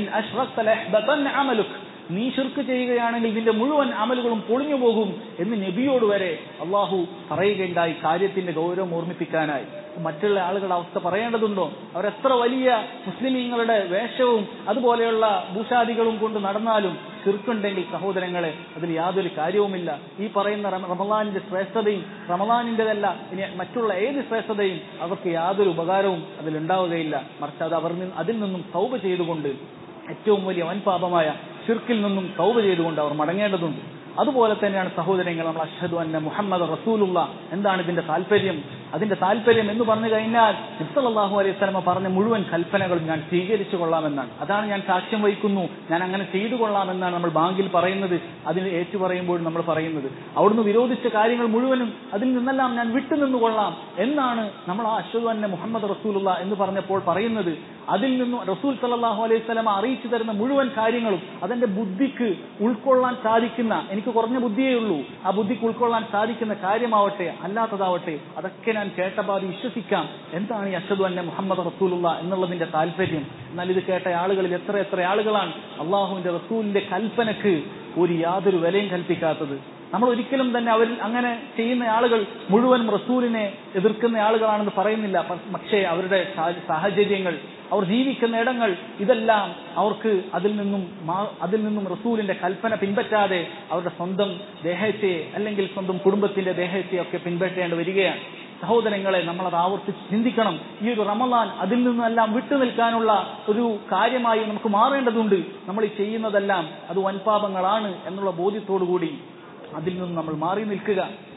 Speaker 1: അമലുക് നീ ഷിർക്ക് ചെയ്യുകയാണെങ്കിൽ നിന്റെ മുഴുവൻ അമലുകളും പൊളിഞ്ഞു പോകും എന്ന് നബിയോട് വരെ അള്ളാഹു പറയുകയുണ്ടായി കാര്യത്തിന്റെ ഗൗരവം ഓർമ്മിപ്പിക്കാനായി മറ്റുള്ള ആളുകളുടെ അവസ്ഥ പറയേണ്ടതുണ്ടോ അവരെത്ര വലിയ മുസ്ലിമീങ്ങളുടെ വേഷവും അതുപോലെയുള്ള ഭൂഷാദികളും കൊണ്ട് നടന്നാലും ചെറുക്കുണ്ടെങ്കിൽ സഹോദരങ്ങളെ അതിൽ യാതൊരു കാര്യവുമില്ല ഈ പറയുന്ന റമദാനിന്റെ ശ്രേഷ്ഠതയും റമദാനിന്റെതല്ല ഇനി മറ്റുള്ള ഏത് ശ്രേഷ്ഠതയും അവർക്ക് യാതൊരു ഉപകാരവും അതിലുണ്ടാവുകയില്ല മറിച്ച് അത് അവർ അതിൽ നിന്നും സൗബ ചെയ്തുകൊണ്ട് ഏറ്റവും വലിയ വൻപാപമായ ഷിർക്കിൽ നിന്നും തൗബ ചെയ്തുകൊണ്ട് അവർ മടങ്ങേണ്ടതുണ്ട് അതുപോലെ തന്നെയാണ് സഹോദരങ്ങൾ നമ്മൾ അഷദു അന്ന മുഹമ്മദ് റസൂലുള്ള എന്താണ് ഇതിന്റെ താല്പര്യം അതിന്റെ താല്പര്യം എന്ന് പറഞ്ഞു കഴിഞ്ഞാൽ നിസ്സലാഹു അലൈഹി സ്വലമ പറഞ്ഞ മുഴുവൻ കൽപ്പനകളും ഞാൻ സ്വീകരിച്ചു കൊള്ളാമെന്നാണ് അതാണ് ഞാൻ സാക്ഷ്യം വഹിക്കുന്നു ഞാൻ അങ്ങനെ ചെയ്തു കൊള്ളാമെന്നാണ് നമ്മൾ ബാങ്കിൽ പറയുന്നത് അതിന് ഏറ്റു പറയുമ്പോൾ നമ്മൾ പറയുന്നത് അവിടുന്ന് വിരോധിച്ച കാര്യങ്ങൾ മുഴുവനും അതിൽ നിന്നെല്ലാം ഞാൻ വിട്ടുനിന്നു കൊള്ളാം എന്നാണ് നമ്മൾ ആ അഷദു അന്ന മുഹമ്മദ് റസൂലുള്ള എന്ന് പറഞ്ഞപ്പോൾ പറയുന്നത് അതിൽ നിന്നും റസൂൽ സല്ലാഹു അലൈഹി സ്വലമ അറിയിച്ചു തരുന്ന മുഴുവൻ കാര്യങ്ങളും അതെന്റെ ബുദ്ധിക്ക് ഉൾക്കൊള്ളാൻ സാധിക്കുന്ന എനിക്ക് കുറഞ്ഞ ബുദ്ധിയേ ഉള്ളൂ ആ ബുദ്ധിക്ക് ഉൾക്കൊള്ളാൻ സാധിക്കുന്ന കാര്യമാവട്ടെ അല്ലാത്തതാവട്ടെ അതൊക്കെ ഞാൻ കേട്ടപാതി വിശ്വസിക്കാം എന്താണ് ഈ അഷദു അന്ന മുഹമ്മദ് റസൂലുള്ള എന്നുള്ളതിന്റെ താല്പര്യം എന്നാൽ ഇത് കേട്ട ആളുകളിൽ എത്ര എത്ര ആളുകളാണ് അള്ളാഹുവിന്റെ റസൂലിന്റെ കൽപ്പനക്ക് ഒരു യാതൊരു വിലയും കൽപ്പിക്കാത്തത് നമ്മൾ ഒരിക്കലും തന്നെ അവരിൽ അങ്ങനെ ചെയ്യുന്ന ആളുകൾ മുഴുവൻ റസൂലിനെ എതിർക്കുന്ന ആളുകളാണെന്ന് പറയുന്നില്ല പക്ഷേ അവരുടെ സാഹചര്യങ്ങൾ അവർ ജീവിക്കുന്ന ഇടങ്ങൾ ഇതെല്ലാം അവർക്ക് അതിൽ നിന്നും അതിൽ നിന്നും റസൂലിന്റെ കൽപ്പന പിൻപറ്റാതെ അവരുടെ സ്വന്തം ദേഹത്തെ അല്ലെങ്കിൽ സ്വന്തം കുടുംബത്തിന്റെ ദേഹത്തെ ഒക്കെ പിൻപറ്റേണ്ടി വരികയാണ് സഹോദരങ്ങളെ നമ്മൾ അത് ആവർത്തിച്ച് ചിന്തിക്കണം ഈ ഒരു റമദാൻ അതിൽ നിന്നെല്ലാം വിട്ടുനിൽക്കാനുള്ള ഒരു കാര്യമായി നമുക്ക് മാറേണ്ടതുണ്ട് നമ്മൾ ഈ ചെയ്യുന്നതെല്ലാം അത് വൻപാപങ്ങളാണ് എന്നുള്ള ബോധ്യത്തോടു കൂടി അതിൽ നിന്ന് നമ്മൾ മാറി നിൽക്കുക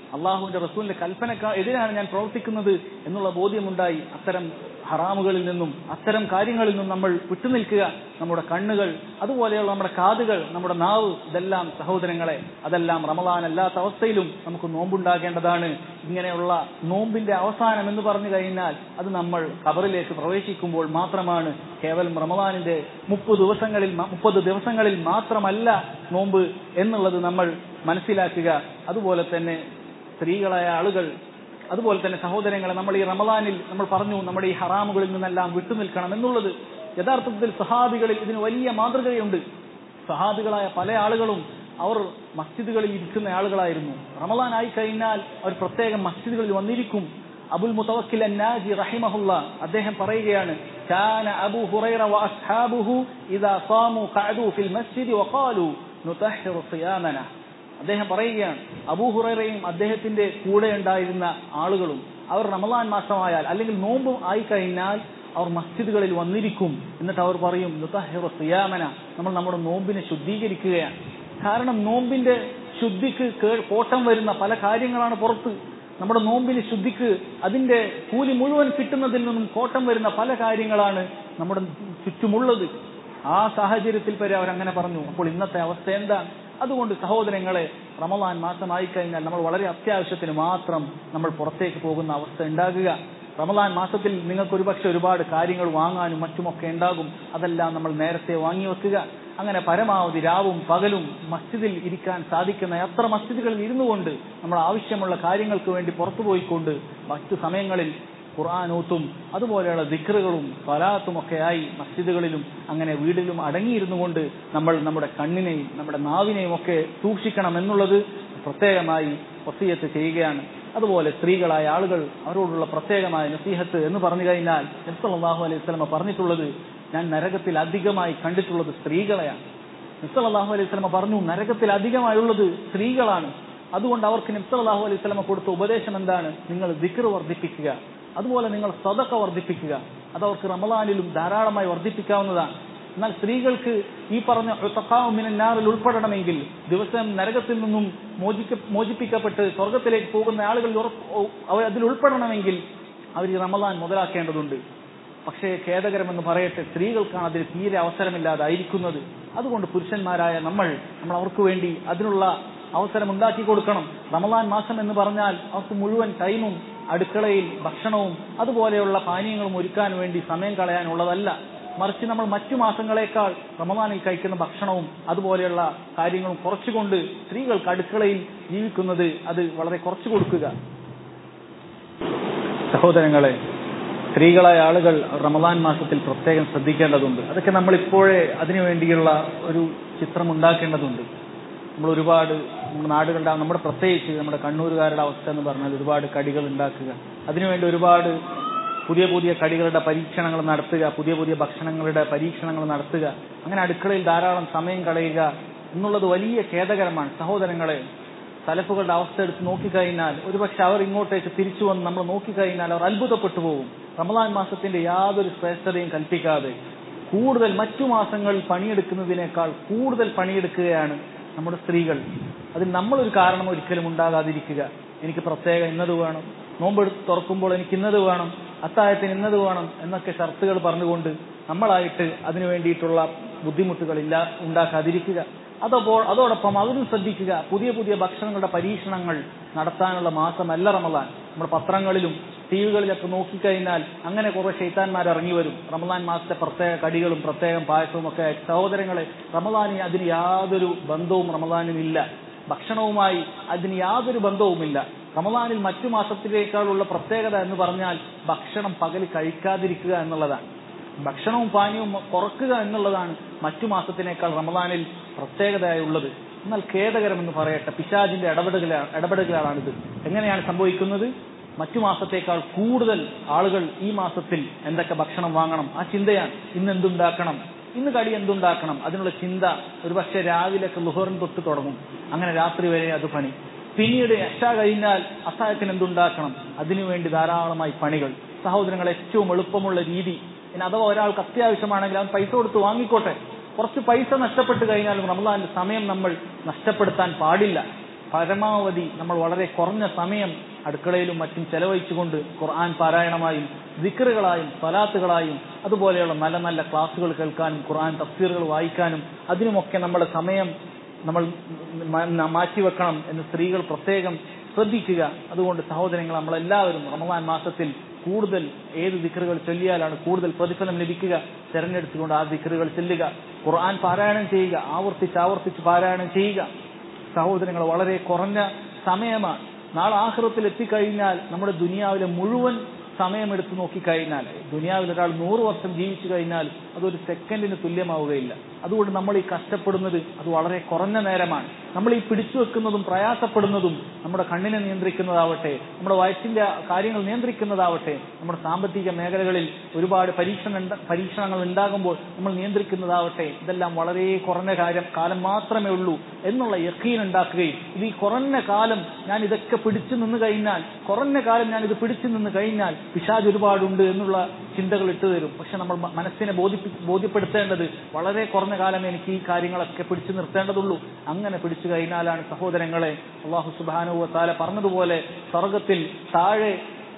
Speaker 1: അള്ളാഹുവിന്റെ റസൂലിന്റെ കൽപ്പനക്ക് എതിരാണ് ഞാൻ പ്രവർത്തിക്കുന്നത് എന്നുള്ള ബോധ്യമുണ്ടായി അത്തരം ഹറാമുകളിൽ നിന്നും അത്തരം കാര്യങ്ങളിൽ നിന്നും നമ്മൾ വിട്ടുനിൽക്കുക നമ്മുടെ കണ്ണുകൾ അതുപോലെയുള്ള നമ്മുടെ കാതുകൾ നമ്മുടെ നാവ് ഇതെല്ലാം സഹോദരങ്ങളെ അതെല്ലാം റമദാൻ അല്ലാത്ത അവസ്ഥയിലും നമുക്ക് നോമ്പുണ്ടാകേണ്ടതാണ് ഇങ്ങനെയുള്ള നോമ്പിന്റെ അവസാനം എന്ന് പറഞ്ഞു കഴിഞ്ഞാൽ അത് നമ്മൾ കബറിലേക്ക് പ്രവേശിക്കുമ്പോൾ മാത്രമാണ് കേവലം റമദാനിന്റെ മുപ്പത് ദിവസങ്ങളിൽ മുപ്പത് ദിവസങ്ങളിൽ മാത്രമല്ല നോമ്പ് എന്നുള്ളത് നമ്മൾ മനസ്സിലാക്കുക അതുപോലെ തന്നെ സ്ത്രീകളായ ആളുകൾ അതുപോലെ തന്നെ സഹോദരങ്ങളെ നമ്മൾ ഈ റമദാനിൽ നമ്മൾ പറഞ്ഞു നമ്മുടെ ഈ ഹറാമുകളിൽ നിന്നെല്ലാം വിട്ടുനിൽക്കണം എന്നുള്ളത് യഥാർത്ഥത്തിൽ സഹാബികളിൽ ഇതിന് വലിയ മാതൃകയുണ്ട് സഹാബികളായ പല ആളുകളും അവർ മസ്ജിദുകളിൽ ഇരിക്കുന്ന ആളുകളായിരുന്നു റമദാൻ ആയി കഴിഞ്ഞാൽ അവർ പ്രത്യേകം മസ്ജിദുകളിൽ വന്നിരിക്കും അബുൽ മുതവക്കിൽ അന്നാജി റഹിമഹുല്ല അദ്ദേഹം പറയുകയാണ് كان أبو هريرة وأصحابه إذا صاموا قعدوا في المسجد وقالوا نطهر صيامنا അദ്ദേഹം പറയുകയാണ് അബൂഹുറയും അദ്ദേഹത്തിന്റെ കൂടെ ഉണ്ടായിരുന്ന ആളുകളും അവർ റമദാൻ മാസമായാൽ അല്ലെങ്കിൽ നോമ്പും ആയിക്കഴിഞ്ഞാൽ അവർ മസ്ജിദുകളിൽ വന്നിരിക്കും എന്നിട്ട് അവർ പറയും നുതഹിറു സിയാമന നമ്മൾ നമ്മുടെ നോമ്പിനെ ശുദ്ധീകരിക്കുകയാണ് കാരണം നോമ്പിന്റെ ശുദ്ധിക്ക് കോട്ടം വരുന്ന പല കാര്യങ്ങളാണ് പുറത്ത് നമ്മുടെ നോമ്പിന് ശുദ്ധിക്ക് അതിന്റെ കൂലി മുഴുവൻ കിട്ടുന്നതിൽ നിന്നും കോട്ടം വരുന്ന പല കാര്യങ്ങളാണ് നമ്മുടെ ചുറ്റുമുള്ളത് ആ സാഹചര്യത്തിൽ വരെ അവരങ്ങനെ പറഞ്ഞു അപ്പോൾ ഇന്നത്തെ അവസ്ഥ എന്താ അതുകൊണ്ട് സഹോദരങ്ങളെ റമദാൻ മാസമായി കഴിഞ്ഞാൽ നമ്മൾ വളരെ അത്യാവശ്യത്തിന് മാത്രം നമ്മൾ പുറത്തേക്ക് പോകുന്ന അവസ്ഥ ഉണ്ടാകുക റമദാൻ മാസത്തിൽ നിങ്ങൾക്ക് ഒരുപക്ഷെ ഒരുപാട് കാര്യങ്ങൾ വാങ്ങാനും മറ്റുമൊക്കെ ഉണ്ടാകും അതെല്ലാം നമ്മൾ നേരത്തെ വാങ്ങി വെക്കുക അങ്ങനെ പരമാവധി രാവും പകലും മസ്ജിദിൽ ഇരിക്കാൻ സാധിക്കുന്ന എത്ര മസ്ജിദുകളിൽ ഇരുന്നു കൊണ്ട് നമ്മൾ ആവശ്യമുള്ള കാര്യങ്ങൾക്ക് വേണ്ടി പുറത്തു പോയിക്കൊണ്ട് മറ്റു സമയങ്ങളിൽ ഖുർആാനൂത്തും അതുപോലെയുള്ള ദിക്റുകളും സ്വലാത്തും ഒക്കെയായി മസ്ജിദുകളിലും അങ്ങനെ വീടിലും അടങ്ങിയിരുന്നു കൊണ്ട് നമ്മൾ നമ്മുടെ കണ്ണിനെയും നമ്മുടെ നാവിനെയും ഒക്കെ സൂക്ഷിക്കണം എന്നുള്ളത് പ്രത്യേകമായി വസീയത്ത് ചെയ്യുകയാണ് അതുപോലെ സ്ത്രീകളായ ആളുകൾ അവരോടുള്ള പ്രത്യേകമായ നസീഹത്ത് എന്ന് പറഞ്ഞു കഴിഞ്ഞാൽ നബ്സല്ലാഹു അലൈഹി സ്വലമ പറഞ്ഞിട്ടുള്ളത് ഞാൻ നരകത്തിൽ അധികമായി കണ്ടിട്ടുള്ളത് സ്ത്രീകളെയാണ് നബ്സല്ലാഹു അലൈഹി സ്വലമ പറഞ്ഞു നരകത്തിൽ അധികമായുള്ളത് സ്ത്രീകളാണ് അതുകൊണ്ട് അവർക്ക് നബ്സല്ലാഹു അലൈഹി സ്വലമ കൊടുത്ത ഉപദേശം എന്താണ് നിങ്ങൾ ദിക്ർ വർദ്ധിപ്പിക്കുക അതുപോലെ നിങ്ങൾ സദക്ക വർദ്ധിപ്പിക്കുക അത് അവർക്ക് റമദാനിലും ധാരാളമായി വർദ്ധിപ്പിക്കാവുന്നതാണ് എന്നാൽ സ്ത്രീകൾക്ക് ഈ പറഞ്ഞ മിനാറിൽ ഉൾപ്പെടണമെങ്കിൽ ദിവസം നരകത്തിൽ നിന്നും മോചിക്ക മോചിപ്പിക്കപ്പെട്ട് സ്വർഗത്തിലേക്ക് പോകുന്ന ആളുകൾ അവർ അതിൽ ഉൾപ്പെടണമെങ്കിൽ അവർ ഈ റമദാൻ മുതലാക്കേണ്ടതുണ്ട് പക്ഷേ ഖേദകരമെന്ന് പറയട്ടെ സ്ത്രീകൾക്കാണ് അതിൽ തീരെ അവസരമില്ലാതായിരിക്കുന്നത് അതുകൊണ്ട് പുരുഷന്മാരായ നമ്മൾ നമ്മൾ അവർക്ക് വേണ്ടി അതിനുള്ള അവസരം ഉണ്ടാക്കി കൊടുക്കണം റമദാൻ മാസം എന്ന് പറഞ്ഞാൽ അവർക്ക് മുഴുവൻ ടൈമും അടുക്കളയിൽ ഭക്ഷണവും അതുപോലെയുള്ള പാനീയങ്ങളും ഒരുക്കാൻ വേണ്ടി സമയം കളയാനുള്ളതല്ല മറിച്ച് നമ്മൾ മറ്റു മാസങ്ങളെക്കാൾ റമദാനിൽ കഴിക്കുന്ന ഭക്ഷണവും അതുപോലെയുള്ള കാര്യങ്ങളും കുറച്ചുകൊണ്ട് സ്ത്രീകൾക്ക് അടുക്കളയിൽ ജീവിക്കുന്നത് അത് വളരെ കുറച്ചു കൊടുക്കുക സഹോദരങ്ങളെ സ്ത്രീകളായ ആളുകൾ റമദാൻ മാസത്തിൽ പ്രത്യേകം ശ്രദ്ധിക്കേണ്ടതുണ്ട് അതൊക്കെ നമ്മൾ ഇപ്പോഴേ അതിനു വേണ്ടിയുള്ള ഒരു ചിത്രം ഉണ്ടാക്കേണ്ടതുണ്ട് നമ്മൾ ഒരുപാട് നമ്മുടെ നാടുകളുടെ നമ്മുടെ പ്രത്യേകിച്ച് നമ്മുടെ കണ്ണൂരുകാരുടെ അവസ്ഥ എന്ന് പറഞ്ഞാൽ ഒരുപാട് കടികൾ ഉണ്ടാക്കുക അതിനുവേണ്ടി ഒരുപാട് പുതിയ പുതിയ കടികളുടെ പരീക്ഷണങ്ങൾ നടത്തുക പുതിയ പുതിയ ഭക്ഷണങ്ങളുടെ പരീക്ഷണങ്ങൾ നടത്തുക അങ്ങനെ അടുക്കളയിൽ ധാരാളം സമയം കളയുക എന്നുള്ളത് വലിയ ഖേദകരമാണ് സഹോദരങ്ങളെ സലഫുകളുടെ അവസ്ഥ എടുത്ത് നോക്കിക്കഴിഞ്ഞാൽ ഒരുപക്ഷെ അവർ ഇങ്ങോട്ടേക്ക് തിരിച്ചു വന്ന് നമ്മൾ നോക്കിക്കഴിഞ്ഞാൽ അവർ അത്ഭുതപ്പെട്ടു പോകും റമദാൻ മാസത്തിന്റെ യാതൊരു ശ്രേഷ്ഠതയും കൽപ്പിക്കാതെ കൂടുതൽ മറ്റു മാസങ്ങളിൽ പണിയെടുക്കുന്നതിനേക്കാൾ കൂടുതൽ പണിയെടുക്കുകയാണ് നമ്മുടെ സ്ത്രീകൾ അതിൽ നമ്മളൊരു കാരണം ഒരിക്കലും ഉണ്ടാകാതിരിക്കുക എനിക്ക് പ്രത്യേകം ഇന്നത് വേണം നോമ്പ് തുറക്കുമ്പോൾ എനിക്ക് ഇന്നത് വേണം അത്താഴത്തിന് ഇന്നത് വേണം എന്നൊക്കെ ഷർത്തുകൾ പറഞ്ഞുകൊണ്ട് നമ്മളായിട്ട് അതിനു വേണ്ടിയിട്ടുള്ള ബുദ്ധിമുട്ടുകളില്ല ഉണ്ടാക്കാതിരിക്കുക അതപ്പോൾ അതോടൊപ്പം അതിനും ശ്രദ്ധിക്കുക പുതിയ പുതിയ ഭക്ഷണങ്ങളുടെ പരീക്ഷണങ്ങൾ നടത്താനുള്ള മാസമല്ല റമദാൻ നമ്മുടെ പത്രങ്ങളിലും ടി വികളിലൊക്കെ നോക്കിക്കഴിഞ്ഞാൽ അങ്ങനെ കുറെ ഷെയ്ത്താന്മാർ ഇറങ്ങി വരും റമദാൻ മാസത്തെ പ്രത്യേക കടികളും പ്രത്യേകം പായസവും ഒക്കെ സഹോദരങ്ങളെ റമദാനി അതിന് യാതൊരു ബന്ധവും റമദാനിനില്ല ഭക്ഷണവുമായി അതിന് യാതൊരു ബന്ധവുമില്ല റമദാനിൽ മറ്റു മാസത്തിലേക്കാളുള്ള പ്രത്യേകത എന്ന് പറഞ്ഞാൽ ഭക്ഷണം പകൽ കഴിക്കാതിരിക്കുക എന്നുള്ളതാണ് ഭക്ഷണവും പാനീയവും കുറക്കുക എന്നുള്ളതാണ് മറ്റു മാസത്തിനേക്കാൾ റമദാനിൽ പ്രത്യേകതയായുള്ളത് എന്നാൽ ഖേദകരമെന്ന് പറയട്ടെ പിശാജിന്റെ ഇടപെടലുകളാണ് ഇടപെടലുകളാണിത് എങ്ങനെയാണ് സംഭവിക്കുന്നത് മറ്റു മാസത്തേക്കാൾ കൂടുതൽ ആളുകൾ ഈ മാസത്തിൽ എന്തൊക്കെ ഭക്ഷണം വാങ്ങണം ആ ചിന്തയാണ് ഇന്ന് എന്തുണ്ടാക്കണം ഇന്ന് കടി എന്തുണ്ടാക്കണം അതിനുള്ള ചിന്ത ഒരുപക്ഷെ രാവിലെയൊക്കെ ലുഹറിൻ തൊട്ട് തുടങ്ങും അങ്ങനെ രാത്രി വരെ അത് പണി പിന്നീട് എഷ കഴിഞ്ഞാൽ അത്താഴത്തിന് എന്തുണ്ടാക്കണം അതിനുവേണ്ടി ധാരാളമായി പണികൾ സഹോദരങ്ങൾ ഏറ്റവും എളുപ്പമുള്ള രീതി ഇനി അഥവാ ഒരാൾക്ക് അത്യാവശ്യമാണെങ്കിൽ അവൻ പൈസ കൊടുത്ത് വാങ്ങിക്കോട്ടെ കുറച്ച് പൈസ നഷ്ടപ്പെട്ട് കഴിഞ്ഞാലും റമദാന്റെ സമയം നമ്മൾ നഷ്ടപ്പെടുത്താൻ പാടില്ല പരമാവധി നമ്മൾ വളരെ കുറഞ്ഞ സമയം അടുക്കളയിലും മറ്റും ചെലവഴിച്ചുകൊണ്ട് ഖുർആൻ പാരായണമായും ദിക്കറുകളായും സ്വലാത്തുകളായും അതുപോലെയുള്ള നല്ല നല്ല ക്ലാസ്സുകൾ കേൾക്കാനും ഖുർആൻ തഫ്സീറുകൾ വായിക്കാനും അതിനുമൊക്കെ നമ്മുടെ സമയം നമ്മൾ മ- മാറ്റിവെക്കണം എന്ന് സ്ത്രീകൾ പ്രത്യേകം ശ്രദ്ധിക്കുക അതുകൊണ്ട് സഹോദരങ്ങൾ നമ്മളെല്ലാവരും റമദാൻ മാസത്തിൽ കൂടുതൽ ഏത് ദിക്കറുകൾ ചൊല്ലിയാലാണ് കൂടുതൽ പ്രതിഫലം ലഭിക്കുക തെരഞ്ഞെടുത്തുകൊണ്ട് ആ ദിക്കറുകൾ ചെല്ലുക ഖുർആൻ പാരായണം ചെയ്യുക ആവർത്തിച്ച് ആവർത്തിച്ച് പാരായണം ചെയ്യുക സഹോദരങ്ങൾ വളരെ കുറഞ്ഞ സമയമാണ് നാളെ ആഹ്റത്തിൽ എത്തിക്കഴിഞ്ഞാൽ നമ്മുടെ ദുനിയാവിലെ മുഴുവൻ സമയമെടുത്ത് നോക്കിക്കഴിഞ്ഞാൽ ദുനിയാവിൽ ഒരാൾ നൂറ് വർഷം ജീവിച്ചു കഴിഞ്ഞാൽ അതൊരു സെക്കൻഡിന് തുല്യമാവുകയില്ല അതുകൊണ്ട് നമ്മൾ ഈ കഷ്ടപ്പെടുന്നത് അത് വളരെ കുറഞ്ഞ നേരമാണ് നമ്മൾ ഈ പിടിച്ചു വെക്കുന്നതും പ്രയാസപ്പെടുന്നതും നമ്മുടെ കണ്ണിനെ നിയന്ത്രിക്കുന്നതാവട്ടെ നമ്മുടെ വയറ്റിന്റെ കാര്യങ്ങൾ നിയന്ത്രിക്കുന്നതാവട്ടെ നമ്മുടെ സാമ്പത്തിക മേഖലകളിൽ ഒരുപാട് പരീക്ഷണ പരീക്ഷണങ്ങൾ ഉണ്ടാകുമ്പോൾ നമ്മൾ നിയന്ത്രിക്കുന്നതാവട്ടെ ഇതെല്ലാം വളരെ കുറഞ്ഞ കാര്യം കാലം മാത്രമേ ഉള്ളൂ എന്നുള്ള യക്കീൻ ഉണ്ടാക്കുകയും ഇത് ഈ കുറഞ്ഞ കാലം ഞാൻ ഇതൊക്കെ പിടിച്ചു നിന്ന് കഴിഞ്ഞാൽ കുറഞ്ഞ കാലം ഞാൻ ഇത് പിടിച്ചു നിന്ന് കഴിഞ്ഞാൽ പിശാജ് ഒരുപാടുണ്ട് എന്നുള്ള ചിന്തകൾ ഇട്ടു തരും പക്ഷെ നമ്മൾ മ- മനസ്സിനെ ബോധിപ്പി ബോധ്യപ്പെടുത്തേണ്ടത് വളരെ കുറഞ്ഞ കാലം എനിക്ക് ഈ കാര്യങ്ങളൊക്കെ പിടിച്ചു നിർത്തേണ്ടതുള്ളൂ അങ്ങനെ പിടിച്ചു കഴിഞ്ഞാലാണ് സഹോദരങ്ങളെ അള്ളാഹു സുബാനുവ താല പറഞ്ഞതുപോലെ സ്വർഗത്തിൽ താഴെ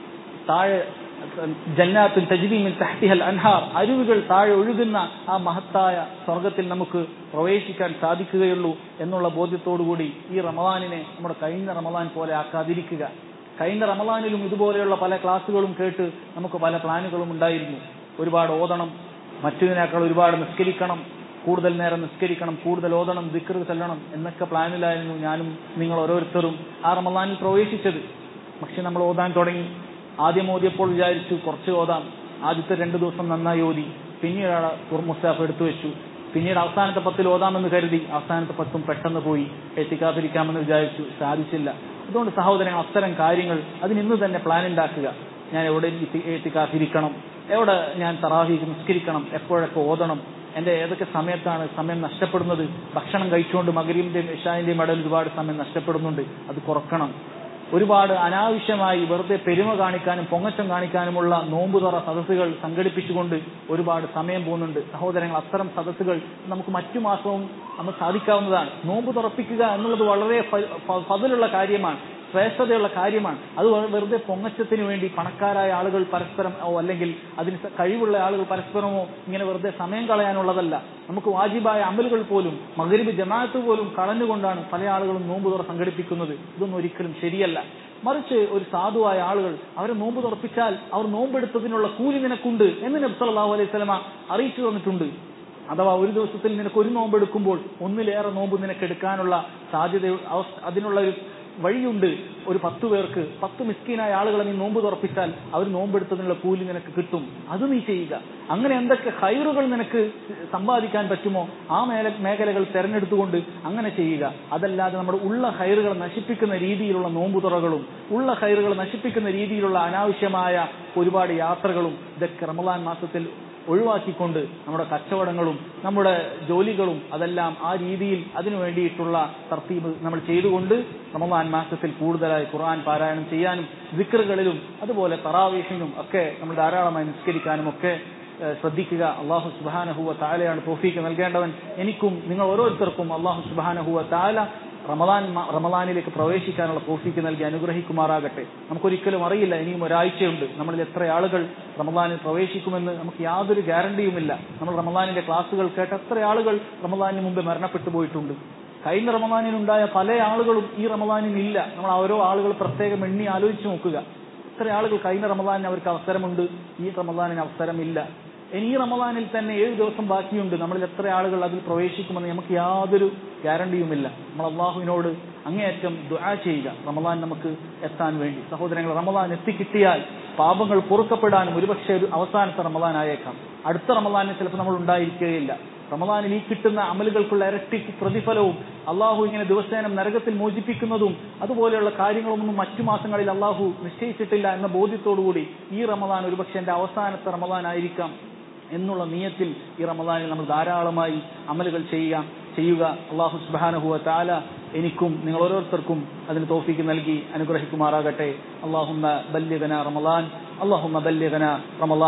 Speaker 1: താഴെ ജന്നാത്തുൽ തജ്രീമിൻ തഹ്തിഹൽ അൻഹാർ അരുവികൾ താഴെ ഒഴുകുന്ന ആ മഹത്തായ സ്വർഗത്തിൽ നമുക്ക് പ്രവേശിക്കാൻ സാധിക്കുകയുള്ളൂ എന്നുള്ള ബോധ്യത്തോടുകൂടി ഈ റമദാനിനെ നമ്മുടെ കഴിഞ്ഞ റമദാൻ പോലെ ആക്കാതിരിക്കുക കഴിഞ്ഞ റമദാനിലും ഇതുപോലെയുള്ള പല ക്ലാസ്സുകളും കേട്ട് നമുക്ക് പല പ്ലാനുകളും ഉണ്ടായിരുന്നു ഒരുപാട് ഓതണം മറ്റതിനേക്കാൾ ഒരുപാട് നിസ്കരിക്കണം കൂടുതൽ നേരം നിസ്കരിക്കണം കൂടുതൽ ഓതണം ദിക്ർ ചെല്ലണം എന്നൊക്കെ പ്ലാനിലായിരുന്നു ഞാനും നിങ്ങൾ ഓരോരുത്തരും ആ റമദാനിൽ പ്രവേശിച്ചത് പക്ഷെ നമ്മൾ ഓതാൻ തുടങ്ങി ആദ്യം ഓതിയപ്പോൾ വിചാരിച്ചു കുറച്ച് ഓതാം ആദ്യത്തെ രണ്ടു ദിവസം നന്നായി ഓതി പിന്നീട് മുസ്താഫ് എടുത്തു വെച്ചു പിന്നീട് അവസാനത്തെ പത്തിൽ ഓതാമെന്ന് കരുതി അവസാനത്തെ പത്തും പെട്ടെന്ന് പോയി എത്തിക്കാതിരിക്കാമെന്ന് വിചാരിച്ചു സാധിച്ചില്ല അതുകൊണ്ട് സഹോദരങ്ങൾ അത്തരം കാര്യങ്ങൾ അതിന് ഇന്ന് തന്നെ പ്ലാൻ ഉണ്ടാക്കുക ഞാൻ എവിടെ എത്തി- എത്തിക്കാതിരിക്കണം എവിടെ ഞാൻ തറാഹി നിസ്കരിക്കണം എപ്പോഴൊക്കെ ഓതണം എന്റെ ഏതൊക്കെ സമയത്താണ് സമയം നഷ്ടപ്പെടുന്നത് ഭക്ഷണം കഴിച്ചുകൊണ്ട് മകരീന്റെയും ഇഷാന്റെയും ഇടയിൽ ഒരുപാട് സമയം നഷ്ടപ്പെടുന്നുണ്ട് അത് കുറക്കണം ഒരുപാട് അനാവശ്യമായി വെറുതെ പെരുമ കാണിക്കാനും പൊങ്ങച്ചം കാണിക്കാനുമുള്ള നോമ്പുതുറ സദസ്സുകൾ സംഘടിപ്പിച്ചുകൊണ്ട് ഒരുപാട് സമയം പോകുന്നുണ്ട് സഹോദരങ്ങൾ അത്തരം സദസ്സുകൾ നമുക്ക് മറ്റു മാസവും നമുക്ക് സാധിക്കാവുന്നതാണ് നോമ്പ് തുറപ്പിക്കുക എന്നുള്ളത് വളരെ ഫ- ഫ- ഫതിലുള്ള കാര്യമാണ് ശ്രേഷ്ഠതയുള്ള കാര്യമാണ് അത് വെ- വെറുതെ പൊങ്ങച്ചത്തിന് വേണ്ടി പണക്കാരായ ആളുകൾ പരസ്പരം ഓ അല്ലെങ്കിൽ അതിന് സ- കഴിവുള്ള ആളുകൾ പരസ്പരമോ ഇങ്ങനെ വെറുതെ സമയം കളയാനുള്ളതല്ല നമുക്ക് വാജിബായ അമലുകൾ പോലും മകരിബ് ജമാഅത്ത് പോലും കളഞ്ഞുകൊണ്ടാണ് പല ആളുകളും നോമ്പ് തുറ സംഘടിപ്പിക്കുന്നത് ഇതൊന്നും ഒരിക്കലും ശരിയല്ല മറിച്ച് ഒരു സാധുവായ ആളുകൾ അവരെ നോമ്പ് തുറപ്പിച്ചാൽ അവർ നോമ്പെടുത്തതിനുള്ള കൂലി നിനക്കുണ്ട് എന്ന് നബി സല്ലല്ലാഹു അലൈഹി വസല്ലമ അറിയിച്ചു തന്നിട്ടുണ്ട് അഥവാ ഒരു ദിവസത്തിൽ നിനക്ക് ഒരു നോമ്പ് എടുക്കുമ്പോൾ ഒന്നിലേറെ നോമ്പ് നിനക്ക് എടുക്കാനുള്ള സാധ്യത അവസ്ഥ അതിനുള്ള ഒരു വഴിയുണ്ട് ഒരു പത്ത് പേർക്ക് പത്ത് മിസ്കീനായ ആളുകളെ നീ നോമ്പ് തുറപ്പിച്ചാൽ അവർ നോമ്പെടുത്തതിനുള്ള കൂലി നിനക്ക് കിട്ടും അത് നീ ചെയ്യുക അങ്ങനെ എന്തൊക്കെ ഹൈറുകൾ നിനക്ക് സമ്പാദിക്കാൻ പറ്റുമോ ആ മേല മേഖലകൾ തെരഞ്ഞെടുത്തുകൊണ്ട് അങ്ങനെ ചെയ്യുക അതല്ലാതെ നമ്മുടെ ഉള്ള ഹൈറുകൾ നശിപ്പിക്കുന്ന രീതിയിലുള്ള നോമ്പുതുറകളും ഉള്ള ഹൈറുകൾ നശിപ്പിക്കുന്ന രീതിയിലുള്ള അനാവശ്യമായ ഒരുപാട് യാത്രകളും ഇതൊക്കെ റമദാൻ മാസത്തിൽ ഒഴിവാക്കിക്കൊണ്ട് നമ്മുടെ കച്ചവടങ്ങളും നമ്മുടെ ജോലികളും അതെല്ലാം ആ രീതിയിൽ അതിനു വേണ്ടിയിട്ടുള്ള തർത്തീബ് നമ്മൾ ചെയ്തുകൊണ്ട് റമദാൻ മാസത്തിൽ കൂടുതലായി ഖുർആൻ പാരായണം ചെയ്യാനും വിക്റുകളിലും അതുപോലെ തറാവീഹിനും ഒക്കെ നമ്മൾ ധാരാളമായി നിസ്കരിക്കാനും ഒക്കെ ഏഹ് ശ്രദ്ധിക്കുക അള്ളാഹു സുബാനഹുവ താലയാണ് തോഫീക്ക് നൽകേണ്ടവൻ എനിക്കും നിങ്ങൾ ഓരോരുത്തർക്കും അള്ളാഹു സുബാനഹുവ താല റമദാൻ മ- റമദാനിലേക്ക് പ്രവേശിക്കാനുള്ള തോഫീക്ക് നൽകി അനുഗ്രഹിക്കുമാറാകട്ടെ നമുക്കൊരിക്കലും അറിയില്ല ഇനിയും ഒരാഴ്ചയുണ്ട് നമ്മളിൽ എത്ര ആളുകൾ റമദാനിൽ പ്രവേശിക്കുമെന്ന് നമുക്ക് യാതൊരു ഗ്യാരണ്ടിയുമില്ല നമ്മൾ റമദാനിന്റെ ക്ലാസ്സുകൾ കേട്ട എത്ര ആളുകൾ റമദാനിന് മുമ്പ് മരണപ്പെട്ടു പോയിട്ടുണ്ട് കഴിഞ്ഞ റമദാനിനുണ്ടായ പല ആളുകളും ഈ റമദാനിനില്ല നമ്മൾ ഓരോ ആളുകൾ പ്രത്യേകം എണ്ണി ആലോചിച്ച് നോക്കുക എത്ര ആളുകൾ കഴിഞ്ഞ റമദാനിന് അവർക്ക് അവസരമുണ്ട് ഈ റമദാനിന് അവസരമില്ല ഇനി ഈ റമദാനിൽ തന്നെ ഏഴ് ദിവസം ബാക്കിയുണ്ട് നമ്മളിൽ എത്ര ആളുകൾ അതിൽ പ്രവേശിക്കുമെന്ന് നമുക്ക് യാതൊരു ഗ്യാരണ്ടിയുമില്ല നമ്മൾ അള്ളാഹുവിനോട് അങ്ങേയറ്റം ദുആ ചെയ്യുക റമദാൻ നമുക്ക് എത്താൻ വേണ്ടി സഹോദരങ്ങൾ റമദാൻ എത്തിക്കിട്ടിയാൽ പാപങ്ങൾ പൊറുക്കപ്പെടാനും ഒരുപക്ഷെ ഒരു അവസാനത്തെ റമദാൻ ആയേക്കാം അടുത്ത റമദാനിൽ ചിലപ്പോൾ നമ്മൾ ഉണ്ടായിരിക്കുകയില്ല റമദാനിൽ ഈ കിട്ടുന്ന അമലുകൾക്കുള്ള ഇരട്ടി പ്രതിഫലവും അള്ളാഹു ഇങ്ങനെ ദിവസേനം നരകത്തിൽ മോചിപ്പിക്കുന്നതും അതുപോലെയുള്ള കാര്യങ്ങളൊന്നും മറ്റു മാസങ്ങളിൽ അള്ളാഹു നിശ്ചയിച്ചിട്ടില്ല എന്ന ബോധ്യത്തോടുകൂടി ഈ റമദാൻ ഒരുപക്ഷെ എന്റെ അവസാനത്തെ റമദാൻ ആയിരിക്കാം എന്നുള്ള നിയത്തിൽ ഈ റമദാനിൽ നമ്മൾ ധാരാളമായി അമലുകൾ ചെയ്യുക ചെയ്യുക അള്ളാഹു സുബാനഹുവ താല എനിക്കും നിങ്ങൾ ഓരോരുത്തർക്കും അതിന് തോഫിക്ക് നൽകി അനുഗ്രഹിക്കുമാറാകട്ടെ അള്ളാഹുമ്മ ബല്യഗന റമദാൻ اللهم بلغنا رمضان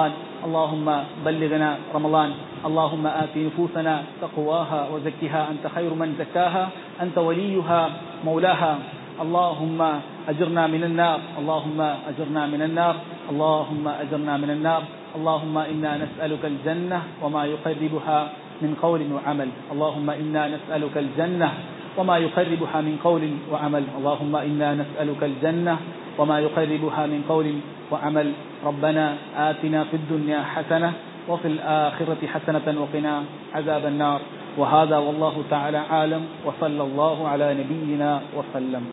Speaker 1: اللهم بلغنا رمضان اللهم آت نفوسنا تقواها وزكها أنت خير من زكاها أنت وليها مولاها اللهم أجرنا من النار اللهم أجرنا من النار اللهم أجرنا من النار اللهم إنا نسألك الجنة وما يقربها من قول وعمل اللهم إنا نسألك الجنة وما يقربها من قول وعمل اللهم إنا نسألك الجنة وما يقربها من قول وعمل ربنا آتنا في الدنيا حسنة وفي الآخرة حسنة وقنا عذاب النار وهذا والله تعالى عالم وصلى الله على نبينا وسلم